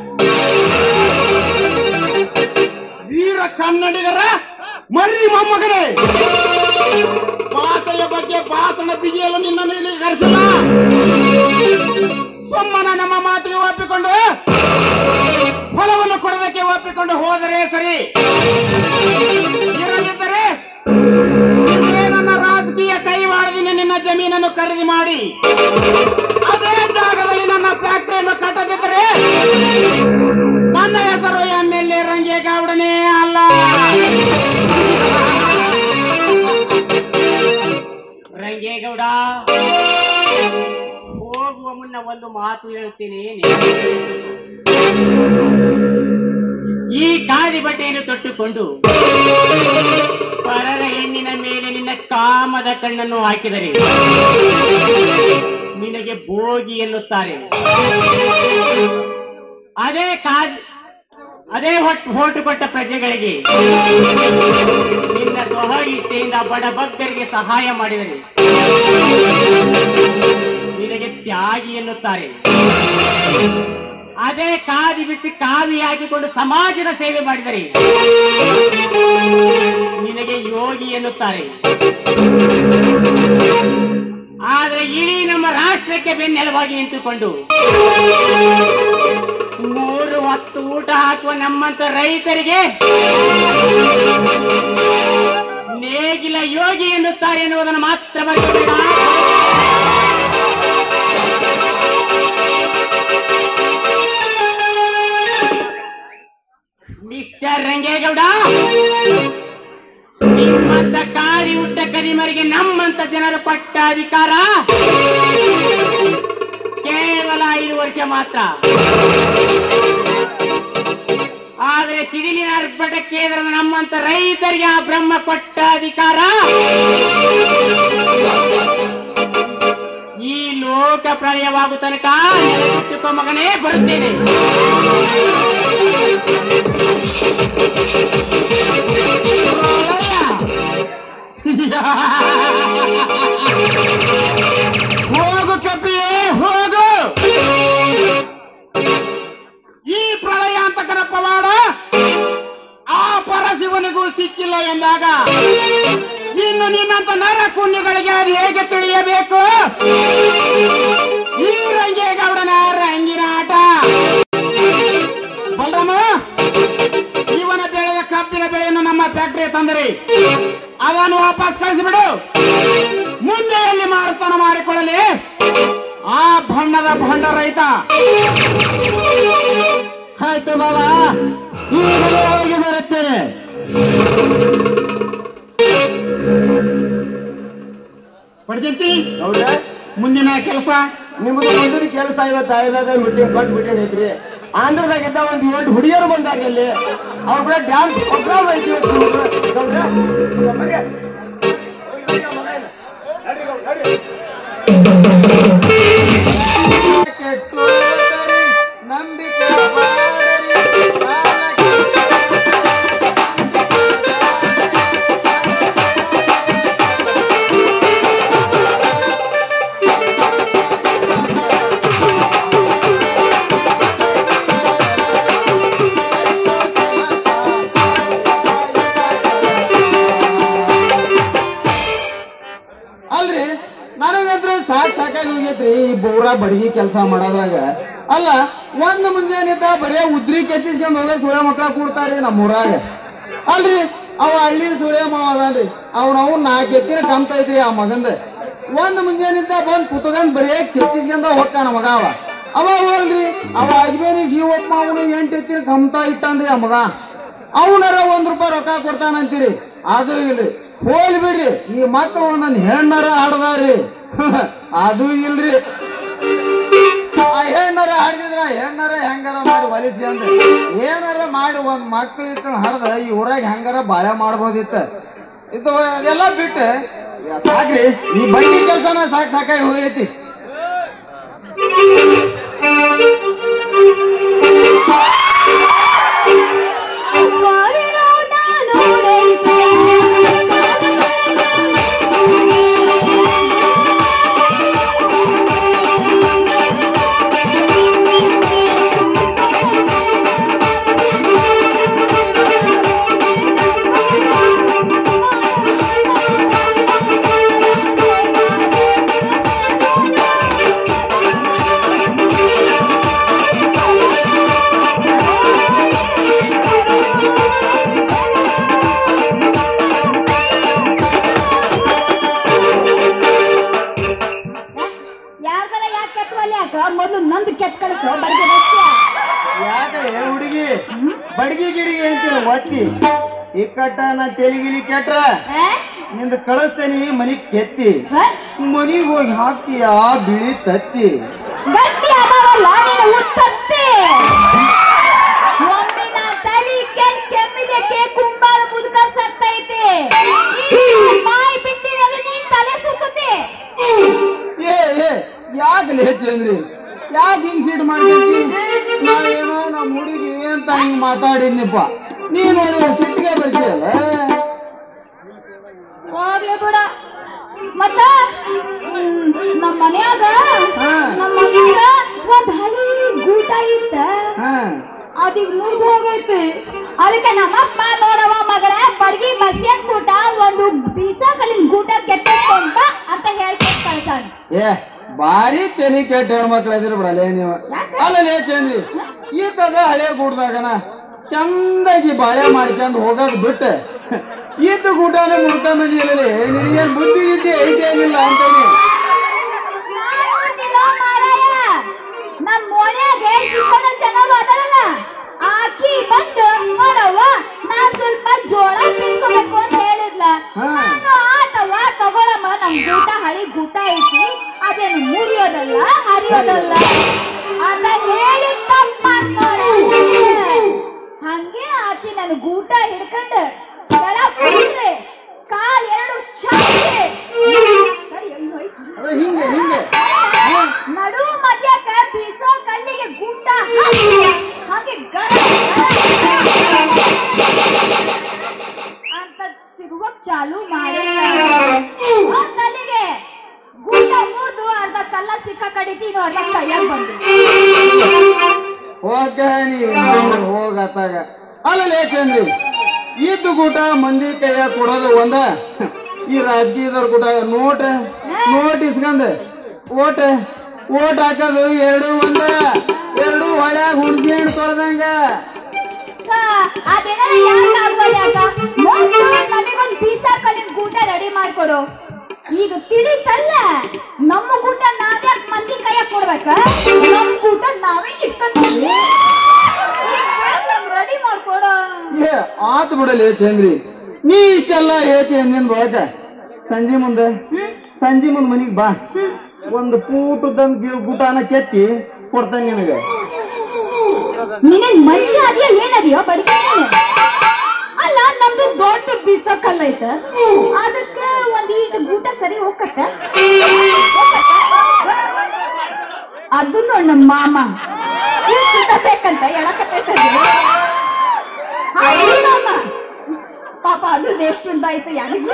Speaker 2: ವೀರ ಕನ್ನಡಿಗರ ಮರ್ರಿ ಮೊಮ್ಮಗನೇ ಭಾಷೆಯ ಬಗ್ಗೆ ಭಾಷಣ ಬಿಗಿಯಲು ನಿನ್ನನ್ನು ಇಲ್ಲಿ ಕರೆಸಿಲ್ಲ ಸುಮ್ಮನ ನಮ್ಮ ಮಾತಿಗೆ ಒಪ್ಪಿಕೊಂಡು ಫಲವನ್ನು ಕೊಡೋದಕ್ಕೆ ಒಪ್ಪಿಕೊಂಡು ಹೋದರೆ ಸರಿ ಇರದಿದ್ದರೆ ಇದೇ ನನ್ನ ರಾಜಕೀಯ ಕೈವಾಡದಿಂದ ನಿನ್ನ ಜಮೀನನ್ನು ಖರೀದಿ ಮಾಡಿ ಅದೇ ಜಾಗದಲ್ಲಿ ನನ್ನ ಫ್ಯಾಕ್ಟರಿಯನ್ನು ಕಟ್ಟದಿದ್ದರೆ ನನ್ನ ಹೆಸರು ಎಂ ಎಲ್ ಎ ರಂಗೇಗೌಡನೇ ಅಲ್ಲ
Speaker 5: ರಂಗೇಗೌಡ ಹೋಗುವ ಮುನ್ನ ಒಂದು ಮಾತು ಹೇಳ್ತೀನಿ ನೆನಪಿಟ್ಟುಕೋ. ಈ ಖಾದಿ ಬಟ್ಟೆಯನ್ನು ತೊಟ್ಟುಕೊಂಡು ಪರರ ಹೆಣ್ಣಿನ ಮೇಲೆ ನಿನ್ನ ಕಾಮದ ಕಣ್ಣನ್ನು ಹಾಕಿದರೆ ನಿನಗೆ ಭೋಗಿ ಎನ್ನುತ್ತಾರೆ ಅದೇ ಕಾದ್ ಅದೇ ಹೊಟ್ಟು ಹೋಟು ಕೊಟ್ಟ ಪ್ರಜೆಗಳಿಗೆ ನಿನ್ನ ಸ್ವಇಚ್ಛೆಯಿಂದ ಬಡ ಭಕ್ತರಿಗೆ ಸಹಾಯ ಮಾಡಿದರೆ ನಿನಗೆ ತ್ಯಾಗಿ ಎನ್ನುತ್ತಾರೆ ಅದೇ ಕಾದಿ ಬಿಟ್ಟು ಕಾವಿ ಹಾಕಿಕೊಂಡು ಸಮಾಜದ ಸೇವೆ ಮಾಡಿದರೆ ನಿನಗೆ ಯೋಗಿ ಎನ್ನುತ್ತಾರೆ ಆದ್ರೆ ಇಡೀ ನಮ್ಮ ರಾಷ್ಟ್ರಕ್ಕೆ ಬೆನ್ನೆಲುವಾಗಿ ನಿಂತುಕೊಂಡು ಮೂರು ಹೊತ್ತು ಊಟ ಹಾಕುವ ನಮ್ಮಂತ ರೈತರಿಗೆ ನೇಗಿಲ ಯೋಗಿ ಎನ್ನುತ್ತಾರೆ ಎನ್ನುವುದನ್ನು ಮಾತ್ರ ಮರೆಯಬೇಡ ಮಿಸ್ಟರ್ ರಂಗೇಗೌಡ ನಿಮ್ಮಂತ ಕಾಡಿ ಹುಟ್ಟ ಕರಿಮರಿಗೆ ನಮ್ಮಂತ ಜನರು ಪಟ್ಟ ಅಧಿಕಾರ ಕೇವಲ ಐದು ವರ್ಷ ಮಾತ್ರ ಆದ್ರೆ ಸಿಡಿಲಿನ ಅರ್ಪಟ ಕೇಂದ್ರ ನಮ್ಮಂತ ರೈತರಿಗೆ ಆ ಬ್ರಹ್ಮ ಕೊಟ್ಟ ಅಧಿಕಾರ ಈ ಲೋಕ ಪ್ರಳಯವಾಗುವ ತನಕ ನೆಲಗುಟ್ಟುಕೋ ಮಗನೇ ಬರುತ್ತೇನೆ
Speaker 2: ಹೋಗು ಕಪ್ಪಿಯೇ ಹೋಗು ಈ ಪ್ರಳಯ ಅಂತಕರ ಪವಾಡ ಆ ಪರಶಿವನಿಗೂ ಸಿಕ್ಕಿಲ್ಲ ಎಂದಾಗ ಇನ್ನು ನಿನ್ನಂತ ನರ ಕುಂಡಿಗಳಿಗೆ ಅದು ಹೇಗೆ ತಿಳಿಯಬೇಕು ಈ ರಂಗೇಗೌಡನ ರಂಗಿನ ಆಟ ಬಲರಾಮ ಇವನ ಬೆಳೆದ ಕಬ್ಬಿನ ಬೆಳೆಯನ್ನು ನಮ್ಮ ಫ್ಯಾಕ್ಟರಿ ತಂದರೆ ಅದನ್ನು ವಾಪಸ್ ಕಳಿಸಿಬಿಡು ಮುಂದೆ ಎಲ್ಲಿ ಮಾರುತನ ಮಾಡಿಕೊಳ್ಳಲಿ ಆ ಬಣ್ಣದ ಭಂಡ ರೈತ
Speaker 4: ಆಯ್ತು ಬಾಬಾ ಈಗಲೇ ಹೋಗಿ ಬರುತ್ತೇನೆ
Speaker 2: ಪಡ್ಜಂತಿ
Speaker 1: ಹೌದಾ
Speaker 2: ಮುಂದಿನ ಕೆಲಸ
Speaker 1: ನಿಮ್ದು ಮುಂದಿನ ಕೆಲಸ ಇವತ್ತು ಆಯ್ದಾಗ ಮೀಟಿಂಗ್ ಕೊಟ್ಟು ಮೀಟಿಂಗ್ ಐತ್ರಿ ಆಂಧ್ರದಾಗಿದ್ದ ಒಂದ್ ಎಂಟು ಹುಡುಗಿಯರು ಬಂದಾರ ಇಲ್ಲಿ ಅವ್ರ ಕೂಡ ಡ್ಯಾನ್ಸ್ ಪ್ರೋಗ್ರಾಮ್ ಐತಿ ಇವತ್ತು ನಿಮ್ದು. ಗೌಡ್ರೆ, ಬರ್ರಿ.
Speaker 2: ನಂಬಿಕೆ ಬಾಳರಿ, ಬಾಳಕ್ಕೆ ಅಲ್ರಿ ನನಗಂತ್ರ ಸಾಕ್ ಸಾಕಾಗಿ ಹೋಗೈತ್ರಿ ಈ ಬೋರ ಬಡಗಿ ಕೆಲಸ ಮಾಡೋದ್ರಾಗ ಅಲ್ಲ ಒಂದ್ ಮುಂಜಾನಿದ್ದ ಬರೇ ಉದ್ರಿ ಕೆತ್ತಿಸ್ಕೊಂಡ್ ಹೋಗ ಸುಳೆ ಮಕ್ಳ ಕೂಡ್ತಾರ್ರಿ ನಮ್ಮ ಊರಾಗ ಅಲ್ರಿ ಅವ ಹಳ್ಳಿ ಸೂರ್ಯ ಮಾವ ಅದಾನ್ರಿ ಅವ್ನ ಅವ್ನ ನಾಲ್ಕು ಎತ್ತಿನ ಕಮ್ತ ಐತ್ರಿ ಆ ಮಗಂದ ಒಂದ್ ಮುಂಜಾನಿದ್ದ ಬಂದ್ ಕುತ್ಕೊಂಡ್ ಬರೇ ಕೆತ್ತಿಸ್ಕೊಂಡ ಹೋಗ್ತಾನ ಮಗ ಅವ ಅವ ಹೋಗ್ರಿ ಅವ ಅಜ್ಮೇರಿ ಶಿವಪ್ಪ ಅವನು ಎಂಟು ಎತ್ತಿನ ಕಮ್ತಾ ಇಟ್ಟಾನ್ರಿ ಆ ಮಗ ಅವನರ ಒಂದ್ ರೂಪಾಯಿ ರೊಕ್ಕ ಕೊಡ್ತಾನಂತೀರಿ ಅದು ಇಲ್ರಿ ಹೋಲ್ ಬಿಡ್ರಿ ಈ ಮಕ್ಕಳು ಒಂದೊಂದ್ ಹೆಣ್ಣರ ಆಡದಾರ್ರಿ ಅದು ಇಲ್ರಿ
Speaker 6: ಆ ಹೆಣ್ಣರ ಹಡ್ದಿದ್ರ ಹೆಣ್ಣರ ಹೆಂಗಾರ ಮಾಡಿ ಹೊಲಿಸ್ಕೊಂಡ್ ಏನಾರ ಮಾಡಿ ಒಂದ್ ಮಕ್ಳು ಇಟ್ಕೊಂಡು ಹಡ್ದ ಈ ಊರಾಗ ಹೆಂಗಾರ ಬಾಳೆ ಮಾಡ್ಬೋದಿತ್ತ ಇದು ಅದೆಲ್ಲ ಬಿಟ್ಟು ಯಾ ಸಾಕ್ರಿ ಈ ಬಂಡಿ ಕೆಲ್ಸನ ಸಾಕ್ ಸಾಕಾಗಿ ಹೋಗೈತಿ
Speaker 7: ಯಾರ್ಗಾರ ಯಾಕೆ ಕೆಟ್ಟವಲ್ಲ ಯಾಕ ಮೊದ್ಲು ನಂದು ಕೆಟ್ಟ ಕಳಿಸು ಬಡ್ಗೆ ಬಚ್ಚ
Speaker 6: ಯಾಕೆ ಹುಡುಗಿ ಬಡ್ಗಿ ಗಿಡಿಗೆ ಅಂತೀರ ಒತ್ತಿ ಇಕ್ಕಟ್ಟ ನಾ ತೆಲಿಗಿಲಿ ಕೆಟ್ರ ನಿಂದ ಕಳಿಸ್ತೇನಿ ಮನಿಗ್ ಕೆತ್ತಿ ಮನಿಗ್ ಹೋಗಿ ಹಾಕ್ತೀಯ ಬಿಳಿ ತತ್ತಿ
Speaker 7: ಗಟ್ಟಿ ಅದಾವಲ್ಲ ನೀನು ಉತ್ತತ್ತಿ ಒಮ್ಮಿನ ತಲಿ ಕೆನ್ ಕೆಮ್ಮಿದಕ್ಕೆ ಕುಂಬಾರ ಮುದುಕ ಸತ್ತೈತೆ ನೀನು ಬಾಯಿ ಬಿಟ್ಟಿರೋದು ನೀನ್ ತಲೆ ಸುತ್ತತೆ
Speaker 6: ಏ ಏ ಯಾಕೆ ಲೇಚಂದ್ರಿ ಯಾಕೆ ಹಿಂಗ್ ಸಿಟ್ ಮಾಡ್ತೀನಿ ನಾ ಏನೋ ನಮ್ಮ ಹುಡುಗಿ ಅಂತ ಹಿಂಗ್ ಮಾತಾಡಿದ್ನಿಪ್ಪ ನೀ ನೋಡಿ ಸಿಟ್ಟಿಗೆ ಬರ್ತೀಯಲ್ಲ
Speaker 7: ಹೋಗ್ಲಿ ಬಿಡ ಮತ್ತ ಹ್ಮ್, ನಮ್ ಮನ್ಯಾಗ
Speaker 6: ಹಾ.
Speaker 7: ನಮ್ ಮನ್ಯಾಗ ಒಂದ್ ಹಳಿ ಗೂಟ ಇತ್ತ
Speaker 6: ಹಾ
Speaker 7: ಅದೀಗ ಮುಗ್ದು ಹೋಗೈತಿ ಅದಕ್ಕೆ ನಮ್ಮಪ್ಪ ನೋಡವ ಮಗಳ ಬಡ್ಗಿ ಮಸ್ಯನ್ ಗೂಟ ಒಂದು ಬೀಸ ಕಲ್ಲಿನ ಗೂಟ ಕೆಟ್ಟಕೊಂಡ ಅಂತ ಹೇಳ್ಕೊಂಡು ಕಳ್ಸಾನ
Speaker 6: ಏ ಭಾರಿ ತೆಲಿ ಕೆಟ್ಟ ಹೆಣ್ಮಕ್ಳು ಅದಿರ ಬಿಡಲೇ ನೀವು
Speaker 7: ಯಾಕೆ?
Speaker 6: ಅಲ್ಲ ಚಂದ್ರಿ ಈತದ ಹಳೆ ಗೂಡ್ದಾಗನ ಚಂದಾಗಿ ಬಾಳೆ ಮಾಡ್ಕೊಂಡು ಹೋಗಕ್ ಬಿಟ್ಟು ಈತ ಗೂಟನ ಮುಡ್ಕೊಂಡ್ ಬಂದಿಲ್ಲ ನಿನಗೇನ್ ಬುದ್ಧಿ ಗಿದ್ದಿ ಐತೇನಿಲ್ಲ ಅಂತಾನೆ
Speaker 7: ನಾನಿಲ್ಲ ಮಾರಾಯ ನಮ್ ಮೋನ್ಯಾಗೆ ಚಿಕ್ಕನ ಚೆನ್ನಾಗ್ ಅದಳಲ್ಲ ಆಕಿ ಬಂದು ನೋಡವ್ವ ನಾನ್ ಸ್ವಲ್ಪ ಜೋಳ ತಿನ್ಕೋಬೇಕು ಅಂತ ಹೇಳಿದ್ಲ
Speaker 6: ಹಾ.
Speaker 7: ನಾನು ಆತವ್ವ ತಗೊಳಮ್ಮ ನಮ್ ಗೂಟ ಹಳಿ ಗೂಟ ಐತಿ ಅದೇನು ಮುರಿಯೋದಲ್ಲ ಹರಿಯೋದಲ್ಲ ಅಂತ ಹೇಳಿ ತಪ್ಪ ಹಂಗೆ ಆಕಿ ನನ್ ಗೂಟ ಹಿಡ್ಕೊಂಡು ಕೆಳ ಕೂತ್ರೆ ಕಾಲ್ ಎರಡು ಚಾಚಿ ತಡಿ, ಅಯ್ಯೋ, ಐತಿ.
Speaker 6: ಅದ ಹಿಂಗೆ ಹಿಂಗೆ
Speaker 7: ನಡು ಮಧ್ಯಕ್ಕ ಬೀಸೋ ಕಲ್ಲಿಗೆ ಗುಡ್ಡ ಹಾಕಿ ಹಾಗೆ ಗರ ಅಂತ ತಿರುವಕ್ ಚಾಲು ಮಾಡಿ ಕಲ್ಲಿಗೆ ಗುಡ್ಡ ಮುರಿದು ಅರ್ಧ ಕಲ್ಲ ಸಿಕ್ಕ ಕಡಿತೀನಿ ಅರ್ಧ ಕೈಯಾಗ ಬಂದು
Speaker 6: ಹೋಗ ನೀ ಹೋಗತ್ತಾಗ ಅಲ್ಲಲೇ ಚಂದ್ರಿ ಇದ್ದು ಗೂಟ ಮಂದಿ ಕೈಯ ಕೊಡೋದು ಒಂದ ಈ ರಾಜಕೀಯದವ್ರ ಕೂಟ ನೋಟ್ ನೋಟ್ ಇಸ್ಕೊಂಡ್ ಓಟ್ ಓಟ್ ಹಾಕೋದು ಎರಡು ಒಂದ ಎರಡು ಹೊಳ್ಯಾಗ ಹುಡ್ಗಿ ಹಣ್ಣು ತೊಳ್ದಂಗ
Speaker 7: ಅದೇನಾರ ಯಾಕೆ ಆಗ್ಬಲ್ಲ ಯಾಕ ಮೊದ್ಲು ನಮಗೊಂದ್ ಬೀಸ ಕಲ್ಲಿನ ಗೂಟ ರೆಡಿ ಮಾಡ್ಕೊಡು ಈಗ ತಿಳಿತಲ್ಲ ನಮ್ಮ ಊಟ ನಾವ್ಯಾಕ್ ಮಂದಿ ಕೈಯಾಗ ಕೊಡ್ಬೇಕ ನಮ್ ಊಟ ನಾವೇ ಇಟ್ಕೊಂತೀವಿ ರೆಡಿ ಮಾಡ್ಕೊಡು
Speaker 6: ಏ ಆತ್ ಬಿಡಲಿ ಚಂದ್ರಿ ನೀ ಇಷ್ಟೆಲ್ಲ ಹೇಳ್ತಿ ಅಂದಿನ ಒಳಗ ಸಂಜೆ ಮುಂದೆ
Speaker 7: ಹ್ಮ್
Speaker 6: ಸಂಜೆ ಮುಂದೆ ಮನಿಗ್ ಬಾ
Speaker 7: ಹ್ಮ್
Speaker 6: ಒಂದು ಪೂಟದಂಗ್ ಗೂಟನ ಕೆತ್ತಿ ಕೊಡ್ತಾನೆ ನಿನಗೆ
Speaker 7: ನಿನಗ್ ಮನುಷ್ಯ ಅದಿಯ ಏನದಿಯೋ ಬಡಿಕೆ ಅಲ್ಲ ನಮ್ದು ದೊಡ್ಡ ಬೀಸ ಕಲ್ಲೈತ ಅದಕ್ಕ ಒಂದ್ ಈಟ ಗೂಟ ಸರಿ ಹೋಗತ್ತ ಅದು ನೋಡ್ ನಮ್ಮ ಮಾಮ ಇಷ್ಟು ಬೇಕಂತ ಹೇಳಕತ್ತೈತಲ್ಲ ಮಾಮ ಪಾಪ ಅದು ಎಷ್ಟು ಉಂಟಾಯ್ತು ಯಾರಿಗೂ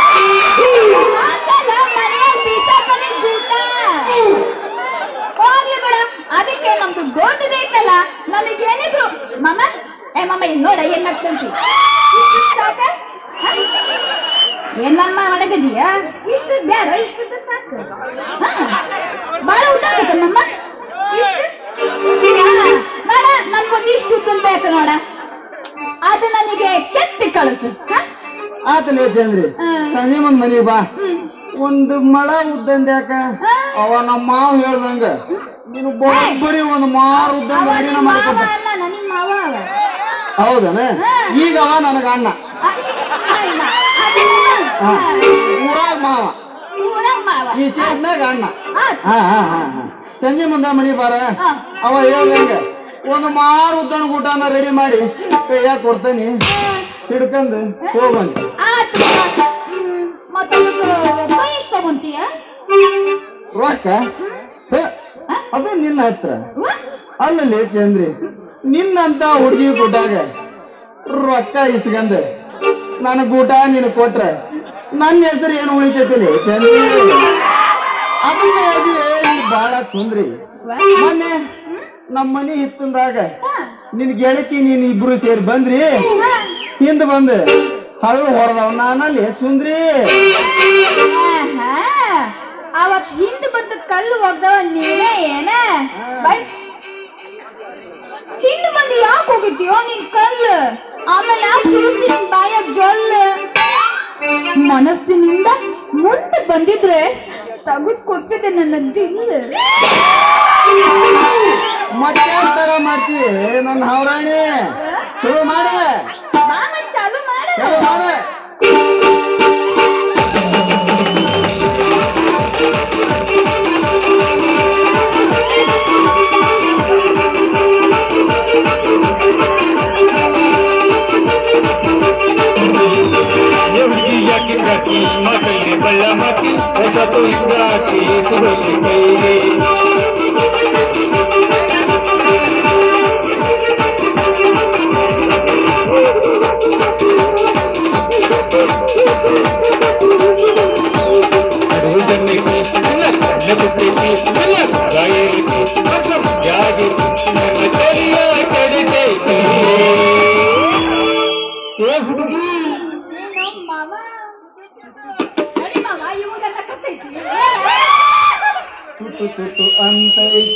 Speaker 7: ಮನೆಯಾಗ ಬೀಸ ಕಲ್ಲಿನ ಗೂಟ ಹೋಗ್ಲಿ ಬಿಡ ಅದಕ್ಕೆ ನಮ್ದು ದೊಡ್ಡದೈತಲ್ಲ ನಮಗೆ ಏನಿದ್ರು ಮಮ್ಮ ಏ ಮಮ್ಮ ಇಲ್ಲಿ ನೋಡ ಏನ್ ನಗ್ತಂತಿ ಸಾಕ ಹ? ಏನ್ ಮಮ್ಮ ಒಣಗದಿಯ ಇಷ್ಟು ಬ್ಯಾಡ ಇಷ್ಟು ಸಾಕು ಹ? ಬಾಳ ಊಟ ಆಗುತ್ತೆ ಮಮ್ಮ ಇಷ್ಟು ಹಾ, ನೋಡ ನನ್ಗೊಂದು ಇಷ್ಟು ಉದ್ದುನ್ ಬೇಕು ನೋಡ ಅದು ನನಗೆ ಕೆತ್ತಿ ಕಳಿಸು ಹ?
Speaker 6: ಆತಲೇ ಚಂದ್ರಿ
Speaker 7: ಹ್ಮ್.
Speaker 6: ಸಂಜೆ ಮುಂದ್ ಮನಿಗ್ ಬಾ
Speaker 7: ಹ್ಮ್.
Speaker 6: ಒಂದು ಮಳ ಉದ್ದಂದ ಯಾಕ ಅವ ನಮ್ಮ ಮಾವ ಹೇಳ್ದಂಗ ನೀನು ಬರೀ ಒಂದು ಮಾರು ಉದ್ದಂಗ
Speaker 7: ಅವ
Speaker 6: ಅಡಿನ
Speaker 7: ನಿಮ್ ಮಾವ
Speaker 6: ಮಾಡ್ಕೊಟ್ಟ
Speaker 7: ಅಲ್ಲ ನನಗ್ ಮಾವ ಅವ
Speaker 6: ಹೌದನ ಈಗ ಅವ ನನಗ ಅಣ್ಣ
Speaker 7: ಅ- ಅಲ್ಲ, ಅದು
Speaker 6: ಹಾ. ಊರಾಗ ಮಾವ
Speaker 7: ಊರಾಗ್ ಮಾವ
Speaker 6: ಈ ಸ್ಟೇಜ್ನಾಗ ಅಣ್ಣ
Speaker 7: ಆ,
Speaker 6: ಹಾ ಹಾ ಹಾ ಹಾ ಸಂಜೆ ಮುಂದ ಮನಿ ಬಾರ
Speaker 7: ಹಾ.
Speaker 6: ಅವ ಹೇಳ್ದಂಗ ಒಂದು ಮಾರು ಉದ್ದಾನ ಊಟನ ರೆಡಿ ಮಾಡಿ ಕೈಯಾಗ ಕೊಡ್ತೇನಿ ಹಿಡ್ಕಂದು ಹೋಗಂತ
Speaker 7: ಆತು ಹ್ಮ್, ಮತ್ತ ಅದಕ್ಕೆ ರೊಕ್ಕ ಎಷ್ಟು ತಗೊಂತೀಯ
Speaker 6: ರೊಕ್ಕ ಹ, ಅದು ನಿನ್ನ ಹತ್ರ ಅಲ್ಲಲ್ಲಿ ಚಂದ್ರಿ ನಿನ್ನಂತ ಹುಡುಗಿ ಗುಡ್ಡಾಗ ರೊಕ್ಕ ಇಸ್ಕಂದ ನನ್ನ ಗೂಟ ನೀನು ಕೊಟ್ರ ನನ್ನ ಹೆಸರು ಏನು ಉಳಿತೈತಿಲ್ಲ ಚಂದ್ರಿ ಅದಕ್ಕಾಗಿ ನೀ ಬಾಳ ಕುಂದ್ರಿ ಮೊನ್ನೆ ನಮ್ಮ ಮನಿ ಹಿತ್ತಂದಾಗ ನಿನ್ ಗೆಳತಿ ನೀನ್ ಇಬ್ರು ಸೇರಿ ಬಂದ್ರಿ ಹಿಂದ್ ಬಂದ್ ಹಳ್ಳು ಹೊಡೆದವ್ ನಾನಲ್ಲಿ ಸುಂದ್ರಿ
Speaker 7: ಆಹಾ, ಅವತ್ ಹಿಂದ್ ಬಂದ ಕಲ್ಲು ಒಗ್ದವ ನೀನೇ ಏನ ಬೈ ಹಿಂದ್ ಬಂದು ಯಾಕೆ ಹೋಗಿದ್ಯೋ ನಿನ್ ಕಲ್ಲು ಆಮೇಲೆ ಯಾಕೆ ಸುರಿಸ್ತಿ ನಿನ್ ಬಾಯಾಗ ಜೊಲ್ಲು ಮನಸ್ಸಿನಿಂದ ಮುಂದೆ ಬಂದಿದ್ರೆ ತೆಗೆದು ಕೊಡ್ತಿದ್ದೆ ನನ್ನ ದಿಲ್
Speaker 6: ಮತ್ತೆ ತರ ಮಾಡ್ತಿ ನನ್ನ ಹೌರಾಣಿ ಶುರು ಮಾಡ
Speaker 7: ನಾನು ಚಾಲು ಮಾಡ
Speaker 6: ಶುರು ಮಾಡ
Speaker 8: ಹುಡುಗಿ ಯಾಕೆ ಸಾಕಿ ಮಕ್ಕಳಿಗೆ ಬಳ್ಳ ಮಾಕಿ ಹೊಸ ಹಾಕಿ ಸುಗಲಿ ಕೈಗೆ ಹುಡುಗಿ
Speaker 7: ಏನು ಮಾವ ನಡಿ ಮಾವ ಇವಾಗ ನಕ್ಕತ್ತೈತಿ
Speaker 6: ತುಟ್ಟು ತುಟ್ಟು ಅಂತ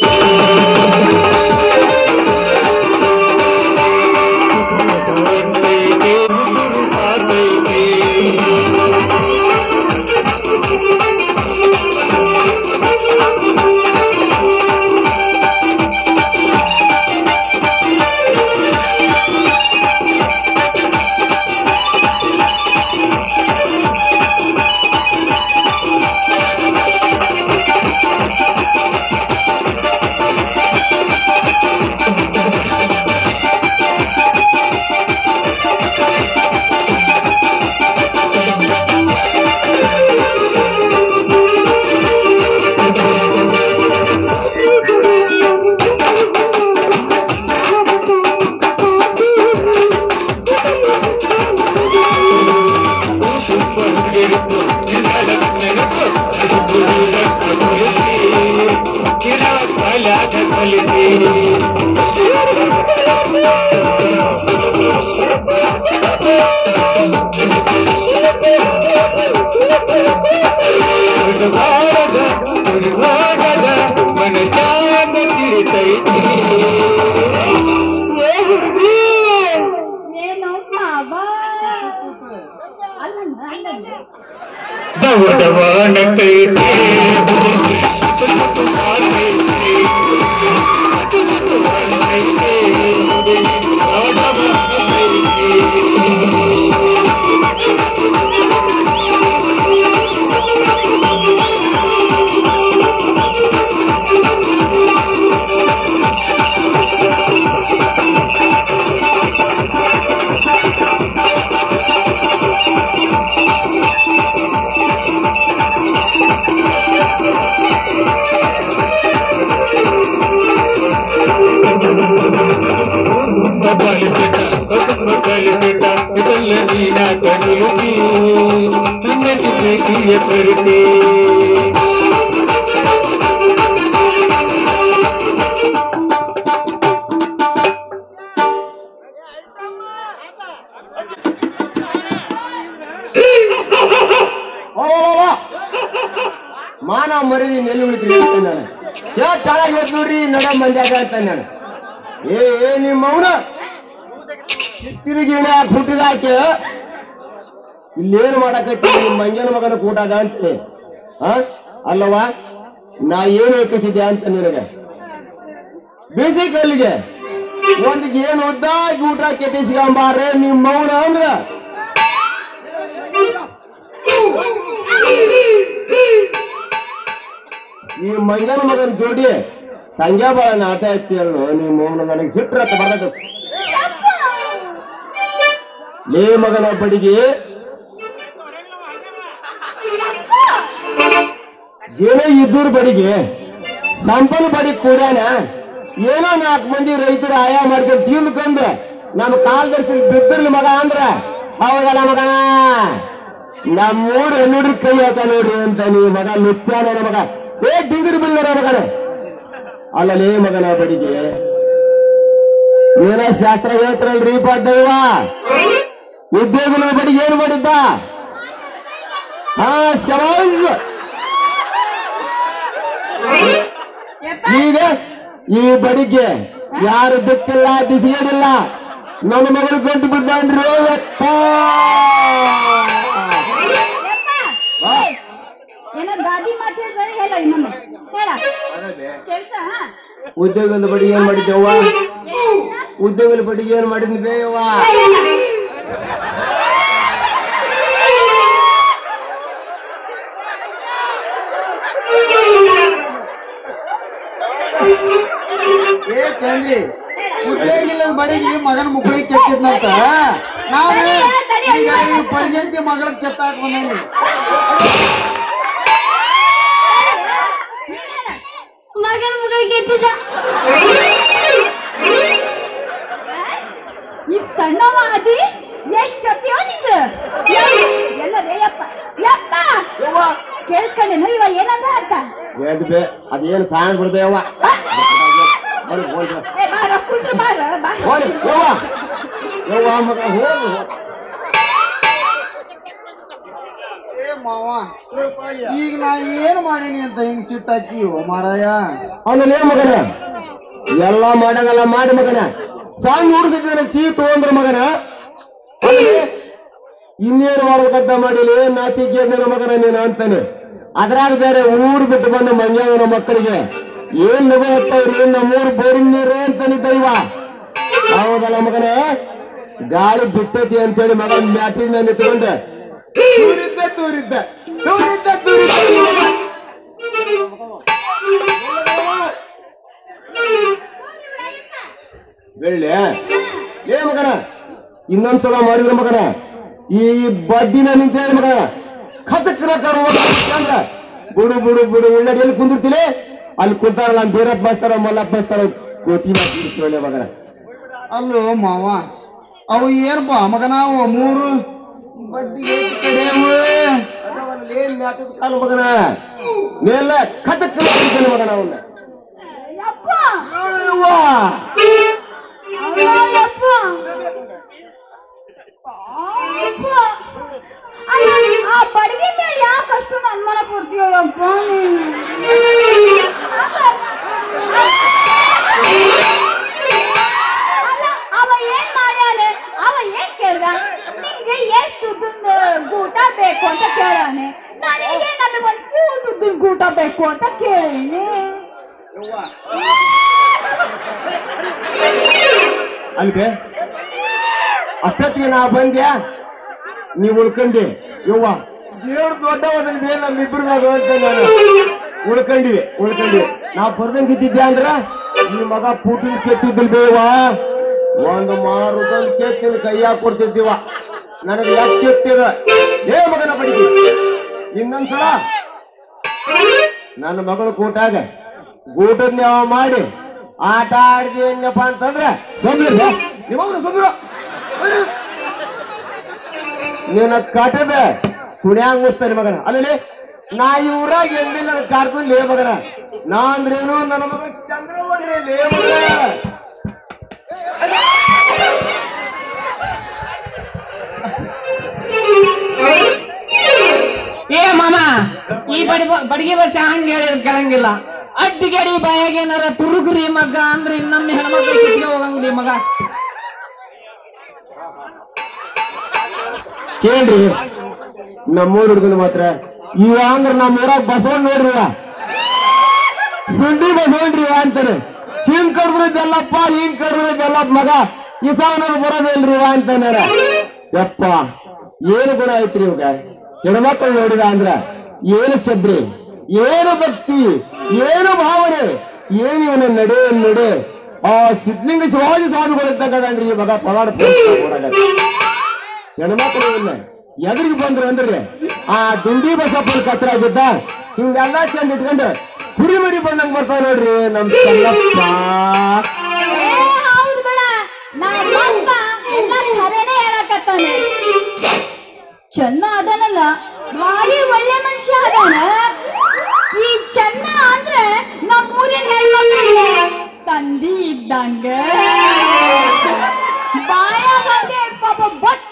Speaker 8: ಮನಸಾದ ತಿರುತೈತಿ
Speaker 7: ಏನೋ ಮಾವ ಅಲ್ಲಣ್ಣ ಅಲ್ಲಣ್ಣ
Speaker 8: ದವಡವಾನ ಕೈತೆ ಕಲಿಸಿಟ ಕಲಿಸಿಟ ಇದೆಲ್ಲ ನೀನ ಕಲಿಯುತ್ತಿ ನನ್ನ ಪ್ರೀತಿಯ ಕರಿತೆ
Speaker 1: ಓ, ಓ, ಓ, ಓ. ಮಾನ ಮರಿ ಎಲ್ಲಿ ಉಳಿತೀರಿ ಅಂತ ನಾನು ಯಾ ಕೆಳಗೆ ಹೋದ್ ನೋಡ್ರಿ ನಡ ಮಂದ್ಯಾಗ ಅಂತ ನಾನು ಏ ಏ ನಿಮ್ಮ ಅವನ ತಿರುಗಿ ಹಾಕಿ ಹುಟ್ಟಿದಾಕೆ ಇಲ್ಲೇನು ಮಾಡಕತ್ತಿ ನಿಮ್ಮ ಮಂಜನ ಮಗನ ಕೂಟಾಗ ಅಂತ ಹ ಅಲ್ಲವಾ ನಾ ಏನು ಎಕ್ಕಿಸಿದ್ದೆ ಅಂತ ನಿನಗೆ ಬೇಸಿ ಕಲ್ಲಿಗೆ ಒಂದ್ ಏನು ಉದ್ದಾಗಿ ಊಟ ಕೆಟ್ಟಿಸ್ಕೊಂಬಾರೆ ನಿಮ್ಮ ಮೌನ ಅಂದ್ರ ಈ ಮಂಜನ ಮಗನ ಜೋಡಿ ಸಂಜೆ ಬಾಳ ನಾಟ ಹಚ್ಚಿ ಹೇಳು ನಿಮ್ಮ ಮೌನ ನನಗೆ ಸಿಟ್ರತ್ತ ಬರ್ತದ ಲೇ ಮಗನ ಬಡಿಗೆ ಏನೋ ಇದ್ದೂರ್ ಬಡಿಗೆ ಸಂಪಲ್ ಬಡಿ ಕೂಡಾನ ಏನೋ ನಾಲ್ಕು ಮಂದಿ ರೈತರು ಆಯ ಮಾಡ್ಕೊಂಡು ತಿಂದ್ಕೊಂಡು ನಮ್ಮ ಕಾಲ್ ದರ್ಶನ ಬಿದ್ದಿರ್ಲಿ ಮಗ ಅಂದ್ರ ಹೌದಲ್ಲ ಮಗನ ನಮ್ಮೂರು ಹೆಣ್ಣುಡ್ರಿ ಕೈ ಹಾಕ ನೋಡ್ರಿ ಅಂತ ನೀವು ಮಗ ನುಚ್ಚಾನ ಮಗ ಏ ಡಿಂಗಿರಿ ಬಿಲ್ಲರ ಮಗನ ಅಲ್ಲಲೇ ಮಗನ ಬಡಿಗೆ ಏನೋ ಶಾಸ್ತ್ರ ಹೇಳ್ತಾರಲ್ರಿ ದೈವ ಉದ್ಯೋಗಗಳ ಬಡಿಗೆ ಏನು ಮಾಡಿದ್ದ ಹಾ ಶವಾಜ್ ಈಗ ಈ ಬಡಿಗೆ ಯಾರು ದಿಕ್ಕಿಲ್ಲ ದಿಸಿಗೇಡಿಲ್ಲ ನನ್ನ ಮಗಳು ಗಂಟು ಬಿದ್ದಾನ್ರಿ ಯಪ್ಪ. ವಾ.
Speaker 7: ಏನೋ ಗಾದಿ ಮಾತಾಡಿದ್ರೆ ಹೇಳ ಇನ್ನೊಮ್ಮೆ ಹೇಳ ಕೆಲ್ಸ
Speaker 1: ಉದ್ಯೋಗದ ಬಡಿಗೆ ಏನ್ ಮಾಡಿದ್ದೆವ್ವ ಉದ್ಯೋಗದ ಬಡಿಗೆ ಏನ್ ಮಾಡಿದ್ನಿ ಬೇಯವ್ವ
Speaker 6: ಏ ಚಂದ್ರಿ ಉದ್ಯೋಗ ಇಲ್ಲದ ಬಡಿಗೆ ಮಗನ ಮುಕ್ಕಳಿಗೆ ಕೆತ್ತಿದ್ನಂತ ನಾನು ಈಗ ಈ ಪರ್ಜಂತಿ ಮಗಳ ಕೆತ್ತಾಕ್ ಬಂದೇನಿ
Speaker 7: ಮಗನ ಮಗ ಗೆದ್ದಿದ ಈ ಸಣ್ಣವ ಅದಿ ಎಷ್ಟ್ ಅತಿಯೋ ನಿಂದು ಎಲ್ಲ ರೇ ಯಪ್ಪ ಯಪ್ಪ ಕೇಳಿಸ್ಕೊಂಡೇನು ಇವ ಏನಂದ ಅಂತ
Speaker 1: ಏನ್ ಬೇ ಅದೇನ್ ಸಾಣ ಬಿಡ್ಬೇಯವ್ವ ಹೋಲಿ ಹೋಲಿ
Speaker 7: ಏ ಬಾರ ಕುಂಟ್ರು ಬಾರ ಬಾರ
Speaker 1: ಹೋಲಿ ಯವ್ವ ಯವ್ವ ಮಗ ಹೋಗು
Speaker 6: ಏ ಮಾವ ಈಗ ನಾ ಏನ್ ಮಾಡೀನಿ ಅಂತ ಹಿಂಗ್ ಸಿಟ್ಟಾಕಿ ಮಾರಾಯ
Speaker 1: ಅವನೇ ಮಗನ ಎಲ್ಲ ಮಾಡಂಗಲ್ಲ ಮಾಡಿ ಮಗನ ಸಣ್ಣ ಹುಡುಗಿದ್ರೆ ಚೀ ತಗೊಂಡ್ರ ಮಗನ ಅವನಿಗೆ ಇನ್ನೇನು ಮಾಡ್ಬೇಕಂತ ಮಾಡಿಲಿ ನಾತಿ ನನ್ನ ಮಗನ ನೀನು ಅಂತಾನೆ ಅದ್ರಾಗ ಬೇರೆ ಊರು ಬಿಟ್ಟು ಬಂದ ಮಂಜಾವನ ಮಕ್ಕಳಿಗೆ ಏನ್ ನಗು ಹತ್ತವ್ರಿ ನಮ್ಮೂರು ಬೋರಿನ ನೀರು ಅಂತಾನೆ ದೈವ ಹೌದಲ್ಲ ಮಗನ ಗಾಳಿ ಬಿಟ್ಟೈತಿ ಅಂತೇಳಿ ಮಗ ಮ್ಯಾಟಿನ ಮೇಲೆ ನಿಂತ್ಕೊಂಡೆ ತೂರಿದ್ದ ತೂರಿದ್ದ ತೂರಿದ್ದ ತೂರಿದ್ದ ಬೆಳ್ಳಿ ಏ ಮಗನ ಇನ್ನೊಂದ್ಸಲ ಮಾಡಿದ್ರ ಮಗನ ಈ ಬಡ್ಡಿನ ನಿಂತ ಮಗನ ಖತಕ್ರ ಅಂದ್ರ ಬುಡು ಬುಡು ಬುಡು ಉಳ್ಳಾಡಿ ಎಲ್ಲಿ ಕುಂದಿರ್ತೀನಿ ಅಲ್ಲಿ ಕುಂತಾರಲ್ಲ ಬೀರಪ್ಪ ಬಸ್ತಾರ ಮಲ್ಲಪ್ಪ ಬಸ್ತಾರ ಕೋತಿ ಒಳ್ಳೆ ಮಗನ
Speaker 6: ಅಲ್ಲೋ ಮಾವ ಅವು ಏನಪ್ಪ ಮಗನ ಅವು ಮೂರು ಬಡ್ಡಿ ಎಷ್ಟ್ ಕಡೆ ಅವು?
Speaker 1: ಏನ್ ಮ್ಯಾತದ ಕಾಲು ಮಗನ ಮೇಲ ಖತಕ್ ಮಗನ ಅವನ್ನ
Speaker 7: ಯಪ್ಪ
Speaker 1: ಅವ್ವ.
Speaker 7: ಅಯ್ಯೋ ಯಪ್ಪ ಯಪ್ಪ. ಅಲ್ಲ, ಆ ಬಡಗಿ ಮೇಲೆ ಯಾಕೆ ಅಷ್ಟು ಅನುಮಾನ ಪಡ್ತೀಯೋ ಯಪ್ಪ ನೀನು? ಅಲ್ಲ, ಅವ ಏನ್ ಮಾಡ್ಯಾನೆ ಅವ ಏನ್ ಕೇಳ್ದ ನಿಮ್ಗೆ ಎಷ್ಟು ಉದ್ದಿನ ಗೂಟ ಬೇಕು ಅಂತ ಕೇಳಾನೆ ನನಗೆ ನಮಗೆ ಒಂದ್ ಫೂಟ್ ಉದ್ದಿನ ಗೂಟ ಬೇಕು ಅಂತ ಕೇಳೀನಿ
Speaker 1: ಅಲ್ವೇ ಅಷ್ಟೊತ್ತಿಗೆ ನಾ ಬಂದ್ಯಾ ನೀವ್ ಉಳ್ಕೊಂಡಿ ಯವ್ವ ದೇವ್ರ ದೊಡ್ಡವದಲ್ಲಿ ಬೇ ನಮ್ಮಿಬ್ರು ನಾವು ಅಂತ ನಾನು ಉಳ್ಕೊಂಡಿವಿ ಉಳ್ಕೊಂಡಿವಿ ನಾ ಬರ್ದಂಗ್ ಇದ್ದಿದ್ದೆ ಅಂದ್ರ ಈ ಮಗ ಪುಟಿನ್ ಕೆತ್ತಿದ್ದಿಲ್ ಬೇವ ಒಂದು ಮಾರುದಲ್ಲಿ ಕೆತ್ತಿನ ಕೈಯಾಗ ಕೊಡ್ತಿದ್ದೀವ ನನಗೆ ಯಾಕೆ ಕೆತ್ತಿದ ಏ ಮಗನ ಬಡಿಗೆ ಇನ್ನೊಂದ್ಸಲ ನನ್ನ ಮಗಳು ಕೂಟಾಗ ಗೂಟದ ನ್ಯಾವ ಮಾಡಿ ಆಟ ಆಡ್ದೇನಪ್ಪ ಅಂತಂದ್ರೆ ಸುಮ್ನಿರು ನಿಮ್ಮವ್ರು ಸುಮ್ರು ನಿನ್ನ ಕಟದ ಕುಣ್ಯಾಂಗ್ ಮುಸ್ತಾನೆ ಮಗನ ಅಲ್ಲಿ ನಾ ಈ ಊರಾಗ ಎಲ್ಲಿ ನನ್ನ ಕಾರ್ಕೊಂಡ್ ಲೇ ಮಗನ ನಾ ಅಂದ್ರೇನು ನನ್ನ ಮಗ ಚಂದ್ರವನ್ರಿ ಲೇ ಮಗನ
Speaker 5: ಏ ಮಾಮ ಈ ಬಡಿ ಬಡಿಗೆ ಬಸ್ ಹಂಗ ಹೇಳಿರ್ ಕೇಳಂಗಿಲ್ಲ ಅಡ್ಡಿಗಡಿ ಬಾಯಾಗ ಏನಾರ ತುರುಗ್ರಿ ಮಗ ಅಂದ್ರೆ ಇನ್ನೊಮ್ಮೆ ಹೆಣ್ಮಕ್ಳು ಕಿತ್ಗೆ ಹೋಗಂಗಿಲ್ಲ ಈ ಮಗ
Speaker 1: ಕೇಳ್ರಿ ನಮ್ಮೂರ್ ಹುಡುಗನ ಮಾತ್ರ ಇವ ಅಂದ್ರ ನಮ್ಮ ಊರಾಗ ಬಸವಣ್ಣ ನೋಡ್ರಿ ಇವ. ದುಂಡಿ ಬಸವಣ್ರಿ ಇವ ಅಂತಾನೆ ಹಿಂಗ್ ಕಡಿದ್ರೆ ಬೆಲ್ಲಪ್ಪ ಹಿಂಗ್ ಕಡಿದ್ರೆ ಬೆಲ್ಲಪ್ಪ ಮಗ ಇಸಾವನವ್ರು ಬರೋದೇ ಇಲ್ರಿ ಇವ ಅಂತಾನ ಯಪ್ಪ ಏನು ಗುಣ ಐತ್ರಿ ಇವಾಗ ಹೆಣ್ಮಕ್ಳು ನೋಡಿದ ಅಂದ್ರ ಏನು ಸದ್ರಿ ಏನು ಭಕ್ತಿ ಏನು ಭಾವನೆ ಏನ್ ಇವನ ನಡೆ ನಡೆ ಆ ಸಿದ್ಧಲಿಂಗ ಶಿವಾಜಿ ಸ್ವಾಮಿಗಳು ಇದ್ದಂಗದನ್ರಿ ಈ ಮಗ ಪವಾಡ ಹೆಣ್ಮಕ್ಳು ಇಲ್ಲ ಎದುರಿಗೆ ಬಂದ್ರು ಅಂದ್ರಿ ಆ ದುಂಡಿ ಬಸಪ್ಪನ ಕತ್ರಾಗಿದ್ದ ಹಿಂಗೆಲ್ಲ ಚಂದ ಇಟ್ಕೊಂಡು ಕುರಿ ಮರಿ ಬಂದಂಗ್ ಬರ್ತಾವ ನೋಡ್ರಿ ನಮ್ ಚೆನ್ನಪ್ಪ
Speaker 7: ಏ ಹೌದು ಬೇಡ ನಮ್ಮ ಅಪ್ಪ ಎಲ್ಲ ಖರೇನೆ ಹೇಳಕತ್ತಾನೆ ಚೆನ್ನ ಅದನಲ್ಲ ಭಾರಿ ಒಳ್ಳೆ ಮನುಷ್ಯ ಅದಾನ ಈ ಚೆನ್ನ ಅಂದ್ರೆ ನಮ್ಮ ಊರಿನ ಹೆಣ್ಮಕ್ಳಿಗೆ ತಂದಿ ಇದ್ದಂಗ ಬಾಯ ಬಂದೆ ಪಾಪ ಬಟ್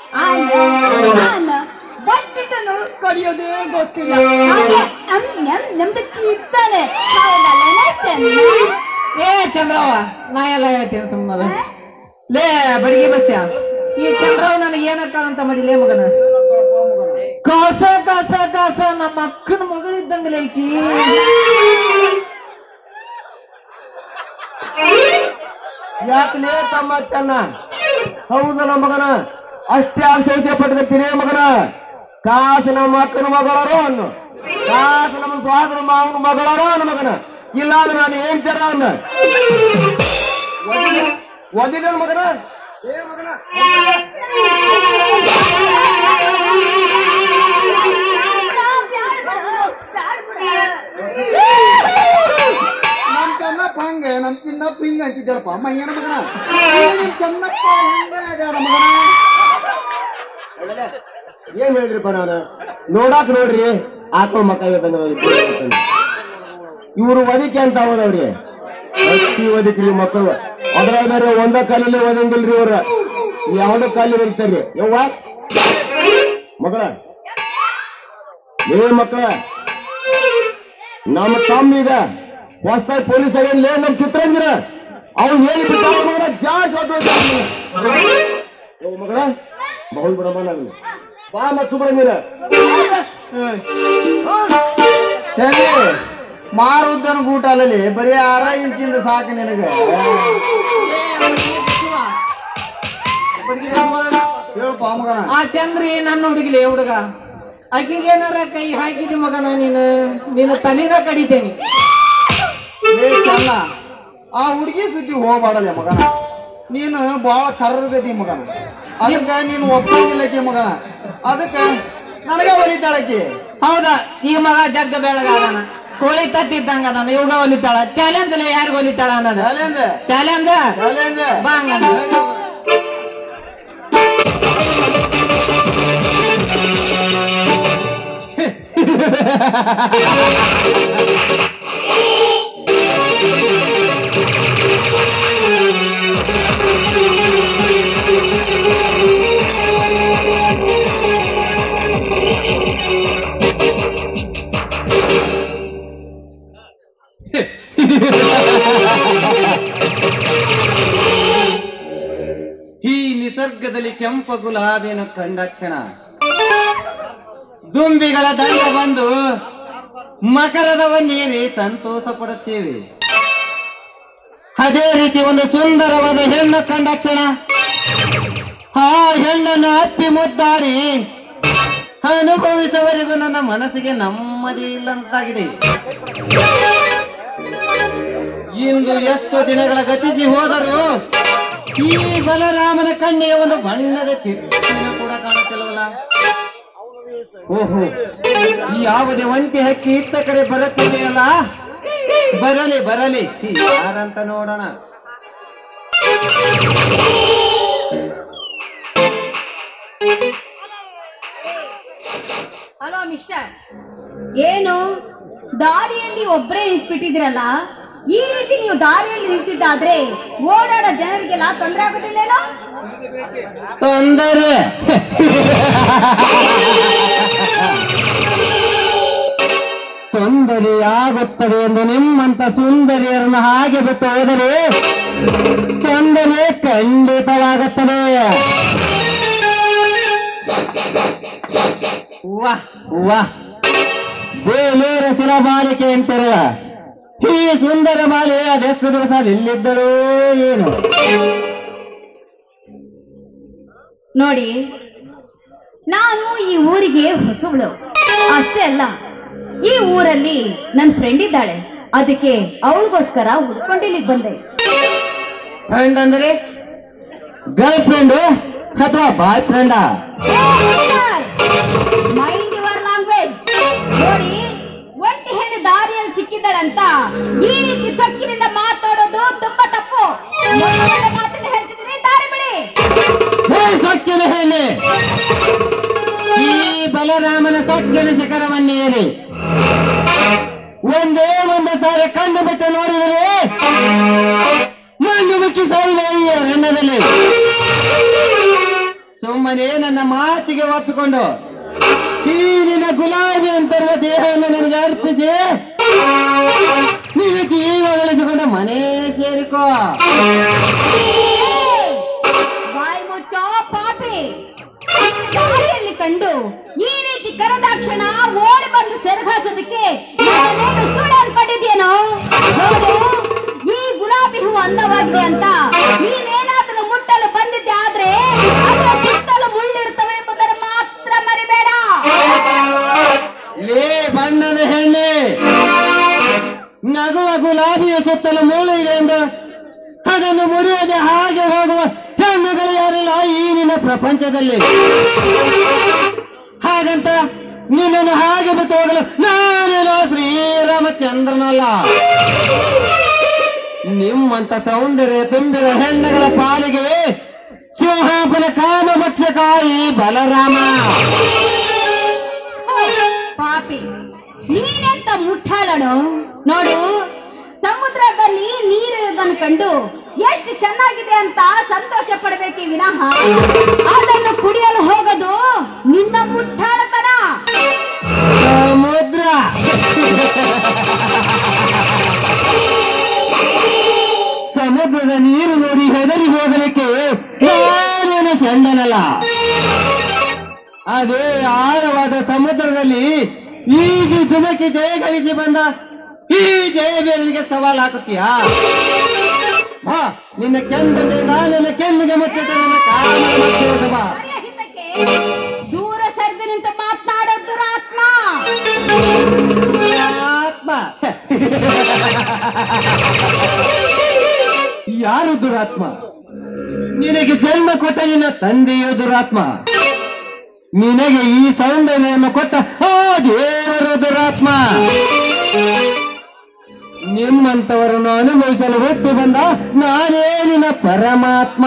Speaker 7: ಬಟ್ಟಿಟ್ಟನು ಕಡಿಯೋದೇ ಗೊತ್ತಿಲ್ಲ ಆದ್ರೆ ನಮ್ ನಮ್ ನಮ್ದು ಚೀಪ್ತಾನೆ ಹೌದಲ್ಲ ಚೆನ್ನ
Speaker 4: ಏ ಚಂದ್ರವ್ವ ನಾ ಎಲ್ಲ ಹೇಳ್ತೇನೆ ಸುಮ್ಮನೆ ಲೇ ಬಡಿಗೆ ಬಸ್ಯ ಈ ಚಂದ್ರವ್ ನನಗೆ ಏನಕ್ಕ ಅಂತ ಮಾಡಿಲೇ ಮಗನ ಕಾಸ ಕಾಸ ಕಾಸ ನಮ್ಮ ಅಕ್ಕನ ಮಗಳಿದ್ದಂಗಲೇ ಈಕಿ
Speaker 1: ಯಾಕಲೇ ತಮ್ಮ ಚೆನ್ನ ಹೌದು ನಮ್ಮ ಮಗನ ಅಷ್ಟೇ ಆಸೆ ಪಟ್ಕೊತೀನಿ ಮಗನ ಕಾಸು ನಮ್ಮ ಅಕ್ಕನ ಮಗಳರೋ ಅನ್ನು ಕಾಸು ನಮ್ಮ ಸ್ವಾದರ ಮಾವನ ಮಗಳರೋ ಅನ್ನ ಮಗನ ಇಲ್ಲ ಅಂದ್ರೆ ನಾನು ಏನ್ ತರ ಅನ್ನ ಓದಿದ ಮಗನ ಏ ಮಗನ
Speaker 6: ನಮ್ ಚೆನ್ನಪ್ಪ ಹಂಗ ನಮ್ ಚಿನ್ನಪ್ಪ ಹಿಂಗ ಅಂತಿದ್ದಲ್ಲಪ್ಪ ಅಮ್ಮ ಹಿಂಗೇನ ಮಗನ ನಿಮ್ ಚೆನ್ನಪ್ಪ ಹೆಂಗ ಅದ್ಯಾರ ಮಗನ
Speaker 1: ಏನ್ ಹೇಳ್ರಿಪ್ಪ ನಾನು ನೋಡಾಕ್ ನೋಡ್ರಿ ಆಕಳ ಮಕ್ಕ ಇವರು ಒದಿಕೆ ಅಂತ ಹೋದವ್ರಿ ಅಷ್ಟಿ ಒದಿಕ್ರಿ ಮಕ್ಕಳು ಅದ್ರ ಬೇರೆ ಒಂದ ಕಾಲಲ್ಲಿ ಓದಂಗಿಲ್ರಿ ಇವ್ರ ಯಾವ್ದ ಕಾಲಿ ಬರೀತಾರ್ರಿ ಯವ್ವ ಮಗಳ ಏ ಮಕ್ಕಳ ನಮ್ಮ ತಮ್ಮೀಗ ಹೊಸ್ತಾಗಿ ಪೊಲೀಸ್ ಆಗ್ಯಾನ್ಲೇ ನಮ್ ಚಿತ್ರಂಜನ ಅವ್ನು ಹೇಳಿ ಬಿಟ್ಟ ಮಗಳ ಜಾಸ್ತಿ ಯವ್ವ ಮಗಳ ಬಹುಲ್ ಬಿಡಮ್ಮ ನಾನು ಬಾ ಮತ್ತು ಸುಬ್ರಹ್ಮಣ್ಯ
Speaker 6: ಚಂದ್ರಿ ಮಾರುದ್ದನ ಗೂಟ ಅಲ್ಲಲ್ಲಿ ಬರೀ ಆರ ಇಂಚಿಂದ ಸಾಕು ನಿನಗ ಹೇಳಪ್ಪ ಮಗನ
Speaker 4: ಆ ಚಂದ್ರಿ ನನ್ನ ಹುಡುಗಿಲೆ ಹುಡುಗ ಆಕಿಗೆ ಏನಾರ ಕೈ ಹಾಕಿದಿ ಮಗನ ನೀನು ನೀನು ತಲೆನ ಕಡಿತೇನಿ
Speaker 6: ಏ ಚನ್ನ ಆ ಹುಡುಗಿ ಸುದ್ದಿ ಹೋಗ್ಬಾಡಲೆ ಮಗನ ನೀನು ಬಾಳ ಕರ್ರಗದಿ ಮಗನ ಅದಕ್ಕ ನೀನು ಒಪ್ಪಂಗಿಲ್ಲಕಿ ಮಗನ ಅದಕ್ಕ ನನಗ ಒಲಿತಾಳಕಿ
Speaker 4: ಹೌದಾ ಈ ಮಗ ಜಗ್ಗ ಬೆಳಗಾದನ ಕೋಳಿ ತತ್ತಿದ್ದಂಗ ಅದಾನ ಇವಾಗ ಒಲಿತಾಳ ಚಾಲೆಂಜ್ ಯಾರಿಗ ಒಲಿತಾಳ ಅನ್ನೋದು
Speaker 6: ಚಾಲೆಂಜ್
Speaker 4: ಚಾಲೆಂಜ್
Speaker 6: ಚಾಲೆಂಜ್
Speaker 4: ಬಾ ಹಂಗಂದ್ರೆ.
Speaker 6: ಈ ನಿಸರ್ಗದಲ್ಲಿ ಕೆಂಪ ಗುಲಾಬಿನ ಕಂಡಕ್ಷಣ ದುಂಬಿಗಳ ದಂಡ ಬಂದು ಮಕರದವ ನೀರಿ ಸಂತೋಷ ಪಡುತ್ತೇವೆ ಅದೇ ರೀತಿ ಒಂದು ಸುಂದರವಾದ ಹೆಣ್ಣು ಕಂಡಕ್ಷಣ ಆ ಹೆಣ್ಣನ್ನು ಅಪ್ಪಿ ಮುದ್ದಾಡಿ ಅನುಭವಿಸುವವರೆಗೂ ನನ್ನ ಮನಸ್ಸಿಗೆ ನೆಮ್ಮದಿ ಇಲ್ಲಂತಾಗಿದೆ ಇಂದು ಎಷ್ಟು ದಿನಗಳ ಗತಿಸಿ ಹೋದರೂ ಈ ಬಲರಾಮನ ಕಣ್ಣಿಗೆ ಒಂದು ಬಣ್ಣದ ಚಿತ್ರ ಕೂಡ ಕಾಣುತ್ತಿಲ್ಲವಲ್ಲ ಓಹೋ ಈ ಯಾವುದೇ ಒಂಟಿ ಹಕ್ಕಿ ಇತ್ತ ಕಡೆ ಬರುತ್ತಿದೆಯಲ್ಲ ಬರಲಿ ಬರಲಿ ಯಾರಂತ ನೋಡೋಣ
Speaker 7: ಹಲೋ ಮಿಸ್ಟರ್ ಏನು ದಾರಿಯಲ್ಲಿ ಒಬ್ಬರೇ ನಿಂತ್ಬಿಟ್ಟಿದ್ರಲ್ಲ ಈ ರೀತಿ ನೀವು ದಾರಿಯಲ್ಲಿ ನಿಂತಿದ್ದಾದ್ರೆ ಓಡಾಡೋ ಜನರಿಗೆಲ್ಲ ತೊಂದರೆ ಆಗೋದಿಲ್ಲೇನೋ
Speaker 4: ತೊಂದರೆ ತೊಂದರೆಯಾಗುತ್ತದೆ ಎಂದು ನಿಮ್ಮಂತ ಸುಂದರಿಯರನ್ನು ಹಾಗೆ ಬಿಟ್ಟು ಹೋದರೆ ತೊಂದರೆ ಖಂಡಿತವಾಗುತ್ತದೆ ವಾಹ್ ವಾಹ್ ಬೇಲೂರ ಶಿಲಬಾಲಿಕೆ ಅಂತಿರುವ ಈ ಸುಂದರ ಬಾಲೆ ಅದೆಷ್ಟು ದಿವಸ ಎಲ್ಲಿದ್ದಳೋ ಏನು
Speaker 7: ನೋಡಿ ನಾನು ಈ ಊರಿಗೆ ಹೊಸಬಳು ಅಷ್ಟೇ ಅಲ್ಲ ಈ ಊರಲ್ಲಿ ನನ್ನ ಫ್ರೆಂಡ್ ಇದ್ದಾಳೆ ಅದಕ್ಕೆ ಅವಳಿಗೋಸ್ಕರ ಉಳ್ಕೊಂಡಿಲ್ಲಿಗೆ ಬಂದೆ
Speaker 1: ಫ್ರೆಂಡ್ ಅಂದ್ರೆ ಗರ್ಲ್ ಫ್ರೆಂಡ್ ಅಥವಾ ಬಾಯ್ ಫ್ರೆಂಡಾ
Speaker 7: ಮೈಂಡ್ ಯುವರ್ ಲ್ಯಾಂಗ್ವೇಜ್ ನೋಡಿ ಒಂಟಿ ಹೆಣ್ಣು ದಾರಿಯಲ್ಲಿ ಸಿಕ್ಕಿದ್ದಾಳಂತ ಈ ರೀತಿ ಸೊಕ್ಕಿನಿಂದ ಮಾತಾಡೋದು ತುಂಬಾ ತಪ್ಪು ಒಳ್ಳೆ ಒಳ್ಳೆ ಮಾತನ್ನ ಹೇಳ್ತಿದ್ದೀನಿ ದಾರಿ ಬಿಡಿ
Speaker 1: ಹೇ ಸೊಕ್ಕಿನ ಹೇಳಿ ಈ ಬಲರಾಮನ ಸೊಕ್ಕಿನ ಶಿಖರವನ್ನೇರಿ ಒಂದೇ ಒಂದು ಸಾರಿ ಕಣ್ಣು ಬಿಟ್ಟು ನೋಡಿದರೆ ಮಣ್ಣು ಮುಚ್ಚಿ ಸಾಯಿಲ್ಲ ಈ ಅರಣ್ಯದಲ್ಲಿ ಸುಮ್ಮನೆ ನನ್ನ ಮಾತಿಗೆ ಒಪ್ಪಿಕೊಂಡು ಈ ನಿನ್ನ ಗುಲಾಬಿ ಅಂತರುವ ದೇಹವನ್ನು ನನಗೆ ಅರ್ಪಿಸಿ ನೀನು ಜೀವ ಉಳಿಸಿಕೊಂಡು ಮನೆ ಸೇರಿಕೋ
Speaker 7: ಬಾಯಿ ಮುಚ್ಚೋ ಪಾಪಿ ದಾರಿಯಲ್ಲಿ ಕಂಡು ಈ ರೀತಿ ಕರೆದಾಕ್ಷಣ ಓಡಿ ಬಂದು ಸೆರಗಾಸೋದಕ್ಕೆ ನನ್ನನ್ನೇನು ಸುಳ್ಳು ಅನ್ಕೊಂಡಿದ್ಯೇನೋ ಹೌದು ಈ ಗುಲಾಬಿ ಹೂ ಅಂದವಾಗಿದೆ ಅಂತ ನೀನೇನಾದ್ರೂ ಮುಟ್ಟಲು ಬಂದಿದ್ದೆ ಆದ್ರೆ ಅದರ ಸುತ್ತಲೂ ಮುಳ್ಳಿರ್ತವೆ ಎಂಬುದನ್ನು ಮಾತ್ರ ಮರಿಬೇಡ
Speaker 1: ಲೇ ಬಣ್ಣದ ಹೆಣ್ಣೆ ನಗುವ ಗುಲಾಬಿಯ ಸುತ್ತಲೂ ಮೂಳೆ ಇದೆ ಎಂದು ಅದನ್ನು ಮುರಿಯದೆ ಹಾಗೆ ಹೋಗುವ ಹೆಣ್ಣುಗಳು ಯಾರಿಲ್ಲ ಈ ನಿನ್ನ ಪ್ರಪಂಚದಲ್ಲಿ ಹಾಗಂತ ನಿನ್ನನ್ನು ಹಾಗೆ ಬಿಟ್ಟು ಹೋಗಲು ನಾನೇನೋ ಶ್ರೀರಾಮಚಂದ್ರನಲ್ಲ ನಿಮ್ಮಂತ ಸೌಂದರ್ಯ ತುಂಬಿದ ಹೆಣ್ಣುಗಳ ಪಾಲಿಗೆ ಸಿಂಹಾಪನ ಕಾಮ ಭಕ್ಷಕಾಯಿ ಬಲರಾಮ
Speaker 7: ಪಾಪಿ ನೀನೆಂತ ಮುಟ್ಟಾಳನು ನೋಡು ಸಮುದ್ರದಲ್ಲಿ ನೀರಿರೋದನ್ನು ಕಂಡು ಎಷ್ಟು ಚೆನ್ನಾಗಿದೆ ಅಂತ ಸಂತೋಷ ಪಡಬೇಕೇ ವಿನಃ ಅದನ್ನು ಕುಡಿಯಲು ಹೋಗೋದು ನಿನ್ನ ಮುಟ್ಟಾಳತನ
Speaker 1: ಸಮುದ್ರ ಸಮುದ್ರದ ನೀರು ನೋಡಿ ಹೆದರಿ ಹೋಗಲಿಕ್ಕೆ ಯಾರೇನು ಸಣ್ಣನಲ್ಲ ಅದೇ ಆಳವಾದ ಸಮುದ್ರದಲ್ಲಿ ಈಜು ಧುಮಕಿ ಜಯ ಗಳಿಸಿ ಬಂದ ಈ ಜಯಬೇರನಿಗೆ ಸವಾಲ್ ಹಾಕುತ್ತೀಯಾ ಬಾ ನಿನ್ನ ಕೆಂದಿಗೆ ನಾನಿನ ಕೆಂದಿಗೆ ಮತ್ತೆ ನನ್ನ ಕಾಲಿನ ಮಧ್ಯೆ ಬಾ
Speaker 7: ಕಾರ್ಯ ಹಿತಕ್ಕೆ ದೂರ ಸರಿದು ನಿಂತು ಮಾತನಾಡೋ ದುರಾತ್ಮ
Speaker 1: ಆತ್ಮ ಯಾರು ದುರಾತ್ಮ ನಿನಗೆ ಜನ್ಮ ಕೊಟ್ಟ ನಿನ್ನ ತಂದೆಯು ದುರಾತ್ಮ ನಿನಗೆ ಈ ಸೌಂದರ್ಯವನ್ನು ಕೊಟ್ಟ ಆ ದೇವರು ದುರಾತ್ಮ ನಿಮ್ಮಂತವರನ್ನು ಅನುಭವಿಸಲು ಹುಟ್ಟಿ ಬಂದ ನಾನೇ ನಿನ್ನ ಪರಮಾತ್ಮ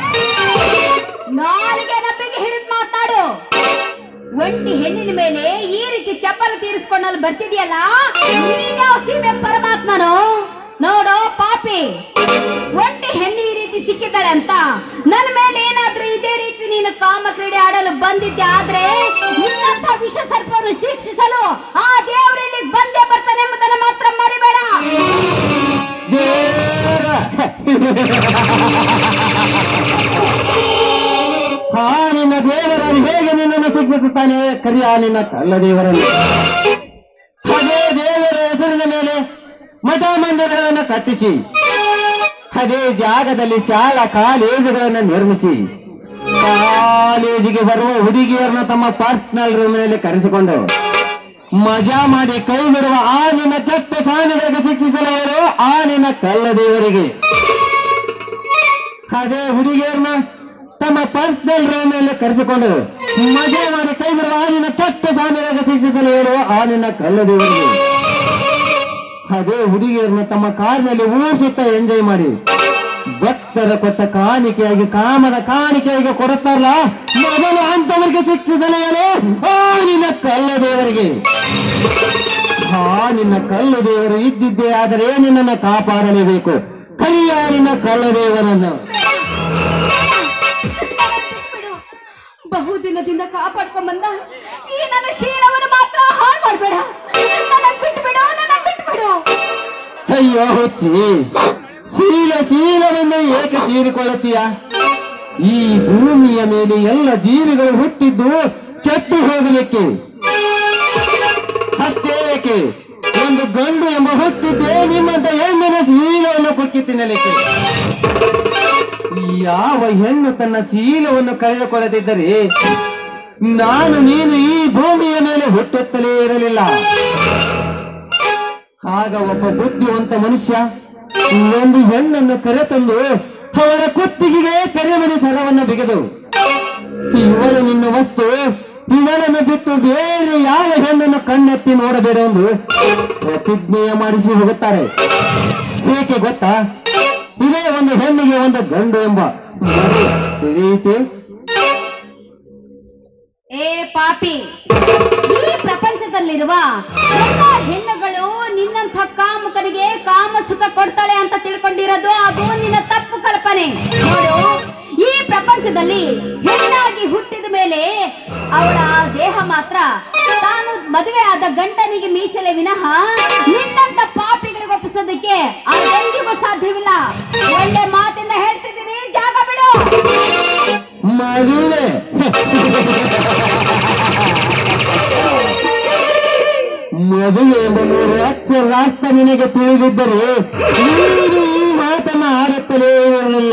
Speaker 7: ನಾಲಿಗೆ ನಬ್ಬಿಗೆ ಹಿಡಿದು ಮಾತಾಡು ಒಂಟಿ ಹೆಣ್ಣಿನ ಮೇಲೆ ಈ ರೀತಿ ಚಪ್ಪಲ ತೀರಿಸ್ಕೊಂಡಲ್ಲಿ ಬರ್ತಿದ್ಯಲ್ಲ ನೀನ್ಯಾವ ಸೀಮೆ ಪರಮಾತ್ಮನು ನೋಡೋ ಪಾಪಿ ಒಂಟಿ ಹೆಣ್ಣು ಈ ರೀತಿ ಸಿಕ್ಕಿದ್ದಾಳೆ ಅಂತ ನನ್ನ ಮೇಲೆ ಏನಾದ್ರೂ ಇದೇ ರೀತಿ ನೀನು ಕಾಮ ಕ್ರೀಡೆ ಆಡಲು ಬಂದಿದ್ದೆ ಆದ್ರೆ ನಿನ್ನಂಥ ವಿಷ ಸರ್ಪವನ್ನು ಶಿಕ್ಷಿಸಲು ಆ ದೇವರು ಇಲ್ಲಿಗೆ ಬಂದೇ ಬರ್ತಾನೆ ಎಂಬುದನ್ನು ಮಾತ್ರ ಮರಿಬೇಡ
Speaker 1: ದೇವರ ಆ ನಿನ್ನ ದೇವರನ್ನು ಹೇಗೆ ನಿನ್ನನ್ನು ಶಿಕ್ಷಿಸುತ್ತಾನೆ ಕರಿಯ ನಿನ್ನ ಕಲ್ಲ ದೇವರನ್ನು ಅದೇ ದೇವರ ಹೆಸರಿನ ಮೇಲೆ ಮಠ ಮಂದಿರಗಳನ್ನು ಕಟ್ಟಿಸಿ ಅದೇ ಜಾಗದಲ್ಲಿ ಶಾಲಾ ಕಾಲೇಜುಗಳನ್ನು ನಿರ್ಮಿಸಿ ಕಾಲೇಜಿಗೆ ಬರುವ ಹುಡುಗಿಯರನ್ನ ತಮ್ಮ ಪರ್ಸನಲ್ ರೂಮಿನಲ್ಲಿ ಕರೆಸಿಕೊಂಡು ಮಜಾ ಮಾಡಿ ಕೈ ಬಿಡುವ ಆ ನಿನ್ನ ಕೆಟ್ಟ ಸಾಧನೆಗಳಿಗೆ ಶಿಕ್ಷಿಸಲು ಆ ನಿನ್ನ ಕಳ್ಳ ದೇವರಿಗೆ ಅದೇ ಹುಡುಗಿಯರನ್ನ ತಮ್ಮ ಪರ್ಸನಲ್ ರೂಮಿನಲ್ಲಿ ಕರೆಸಿಕೊಂಡು ಮಜಾ ಮಾಡಿ ಕೈ ಬಿಡುವ ಆ ನಿನ್ನ ಕೆಟ್ಟ ಸಾಧನೆಗಳಿಗೆ ಶಿಕ್ಷಿಸಲು ಹೇಳುವ ಆ ನಿನ್ನ ಕಳ್ಳ ದೇವರಿಗೆ ಅದೇ ಹುಡುಗಿಯರನ್ನ ತಮ್ಮ ಕಾರಿನಲ್ಲಿ ಊರ್ ಸುತ್ತ ಎಂಜಾಯ್ ಮಾಡಿ ಭಕ್ತರ ಕೊಟ್ಟ ಕಾಣಿಕೆಯಾಗಿ ಕಾಮದ ಕಾಣಿಕೆಯಾಗಿ ಕೊಡುತ್ತಾರಲ್ಲ ಮೊದಲು ಅಂತವರಿಗೆ ಶಿಕ್ಷಿಸಲು ಹೇಳು ಆ ನಿನ್ನ ಕಳ್ಳ ದೇವರಿಗೆ ಆ ನಿನ್ನ ಕಲ್ಲು ದೇವರು ಇದ್ದಿದ್ದೇ ಆದರೆ ನಿನ್ನನ್ನು ಕಾಪಾಡಲೇಬೇಕು ಕರಿಯ ನಿನ್ನ ಕಳ್ಳ ದೇವರನ್ನು
Speaker 7: ಬಿಡು. ಬಹುದಿನದಿಂದ ಕಾಪಾಡ್ಕೊಂಡ್ ಬಂದ ಈ ನನ್ನ ಶೀಲವನ್ನು ಮಾತ್ರ ಹಾಳು ಮಾಡ್ಬೇಡ ನನ್ನ ಬಿಟ್ಟು ಬಿಡು ನನ್ನ ಬಿಟ್ಟು ಬಿಡು
Speaker 1: ಅಯ್ಯೋ ಹುಚ್ಚಿ ಶೀಲ ಶೀಲವನ್ನು ಏಕೆ ತೀರಿಕೊಳ್ಳುತ್ತೀಯ ಈ ಭೂಮಿಯ ಮೇಲೆ ಎಲ್ಲ ಜೀವಿಗಳು ಹುಟ್ಟಿದ್ದು ಕೆಟ್ಟು ಹೋಗಲಿಕ್ಕೆ ಅಷ್ಟೇ ಏಕೆ ಒಂದು ಗಂಡು ಎಂಬ ಹುಟ್ಟಿದ್ದೇ ನಿಮ್ಮಂತ ಹೆಣ್ಣಿನ ಶೀಲವನ್ನು ಕುಕ್ಕಿ ತಿನ್ನಲಿಕ್ಕೆ ಯಾವ ಹೆಣ್ಣು ತನ್ನ ಶೀಲವನ್ನು ಕಳೆದುಕೊಳ್ಳದಿದ್ದರೆ ನಾನು ನೀನು ಈ ಭೂಮಿಯ ಮೇಲೆ ಹುಟ್ಟುತ್ತಲೇ ಇರಲಿಲ್ಲ ಆಗ ಒಬ್ಬ ಬುದ್ಧಿವಂತ ಮನುಷ್ಯ ಒಂದು ಹೆಣ್ಣನ್ನು ಕರೆತಂದು ಅವರ ಕುತ್ತಿಗೆಗೆ ಕರೆಮಣಿ ಸರವನ್ನು ಬಿಗಿದು ಇವಳು ನಿನ್ನ ವಸ್ತು ಇವಳನ್ನು ಬಿಟ್ಟು ಬೇರೆ ಯಾವ ಹೆಣ್ಣನ್ನು ಕಣ್ಣೆತ್ತಿ ನೋಡಬೇಡ ಎಂದು ಪ್ರತಿಜ್ಞೆಯ ಮಾಡಿಸಿ ಹೋಗುತ್ತಾರೆ ಏಕೆ ಗೊತ್ತಾ ಇದೇ ಒಂದು ಹೆಣ್ಣಿಗೆ ಒಂದು ಗಂಡು ಎಂಬ ಮರೆ ತಿಳಿಯಿತೆ
Speaker 7: ಏ ಪಾಪಿ ಈ ಪ್ರಪಂಚದಲ್ಲಿರುವ ಎಲ್ಲ ಹೆಣ್ಣುಗಳು ನಿನ್ನಂಥ ಕಾಮುಕರಿಗೆ ಕಾಮ ಸುಖ ಕೊಡ್ತಾಳೆ ಅಂತ ತಿಳ್ಕೊಂಡಿರೋದು ಅದು ನಿನ್ನ ತಪ್ಪು ಕಲ್ಪನೆ ನೋಡು ಈ ಪ್ರಪಂಚದಲ್ಲಿ ಹೆಣ್ಣಾಗಿ ಹುಟ್ಟಿದ ಮೇಲೆ ಅವಳ ದೇಹ ಮಾತ್ರ ತಾನು ಮದುವೆ ಆದ ಗಂಡನಿಗೆ ಮೀಸಲೆ ವಿನಃ ನಿನ್ನಂತ ಪಾಪಿಗಳಿಗೆ ಒಪ್ಪಿಸೋದಕ್ಕೆ ಆ ಗಂಡಿಗೂ ಸಾಧ್ಯವಿಲ್ಲ ಒಳ್ಳೆ ಮಾತಿಂದ ಹೇಳ್ತಿದ್ದೀನಿ ಜಾಗ ಬಿಡು
Speaker 1: ಮದುವೆ ಮದುವೆ ಎಂಬ ಮೂರು ಅಕ್ಷರಾರ್ಥ ನಿನಗೆ ತಿಳಿದಿದ್ದರೆ ನೀನು ಈ ಮಾತನ್ನ ಆಡುತ್ತಲೇ ಇರಲಿಲ್ಲ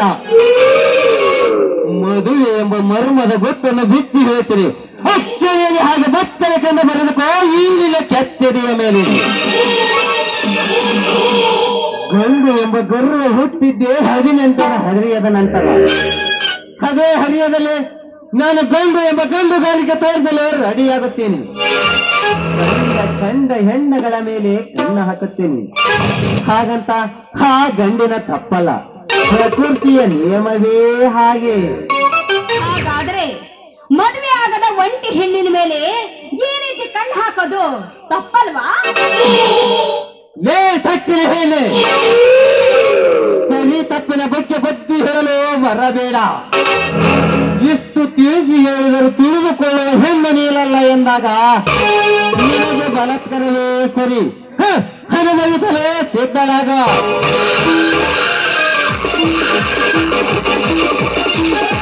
Speaker 1: ಮದುವೆ ಎಂಬ ಮರ್ಮದ ಗೊತ್ತನ್ನು ಬಿಚ್ಚಿ ಹೇಳ್ತೀನಿ ಅಚ್ಚರಿಯಲ್ಲಿ ಹಾಗೆ ಬತ್ತಲ ಕಂಡು ಬರೆದುಕೋ ಈಗಿನ ಕೆಚ್ಚದೆಯ ಮೇಲೆ ಗಂಡು ಎಂಬ ಗರ್ವ ಹುಟ್ಟಿದ್ದೇ ಹದಿನೆಂಟರ ಹರಿಯದ ನಂತರ ಅದೇ ಹರಿಯದಲ್ಲಿ ನಾನು ಗಂಡು ಎಂಬ ಗಂಡುಗಾರಿಕೆ ತೋರಿಸಲು ರೆಡಿಯಾಗುತ್ತೇನೆ ಕಂಡ ಕಂಡ ಹೆಣ್ಣಗಳ ಮೇಲೆ ಕಣ್ಣ ಹಾಕುತ್ತೇನೆ ಹಾಗಂತ ಆ ಗಂಡಿನ ತಪ್ಪಲ್ಲ ಪ್ರಕೃತಿಯ ನಿಯಮವೇ ಹಾಗೆ
Speaker 7: ಹಾಗಾದ್ರೆ ಮದುವೆ ಆಗದ ಒಂಟಿ ಹೆಣ್ಣಿನ ಮೇಲೆ ಈ ರೀತಿ ಕಣ್ಣು ಹಾಕೋದು ತಪ್ಪಲ್ವಾ
Speaker 1: ಲೇ ಸಕ್ಕಿನ ಹೇಳೆ ಸರಿ ತಪ್ಪಿನ ಬಗ್ಗೆ ಬುದ್ಧಿ ಹೇಳಲು ಬರಬೇಡ ಇಷ್ಟು ತಿಳಿಸಿ ಹೇಳಿದರು ತಿಳಿದುಕೊಳ್ಳುವ ಹೆಣ್ಣು ನೀಲಲ್ಲ ಎಂದಾಗ ನಿನಗೆ ಬಲತ್ಕರವೇ ಸರಿ ಹ, ಅನುಭವಿಸಲು ಸಿದ್ಧರಾಗ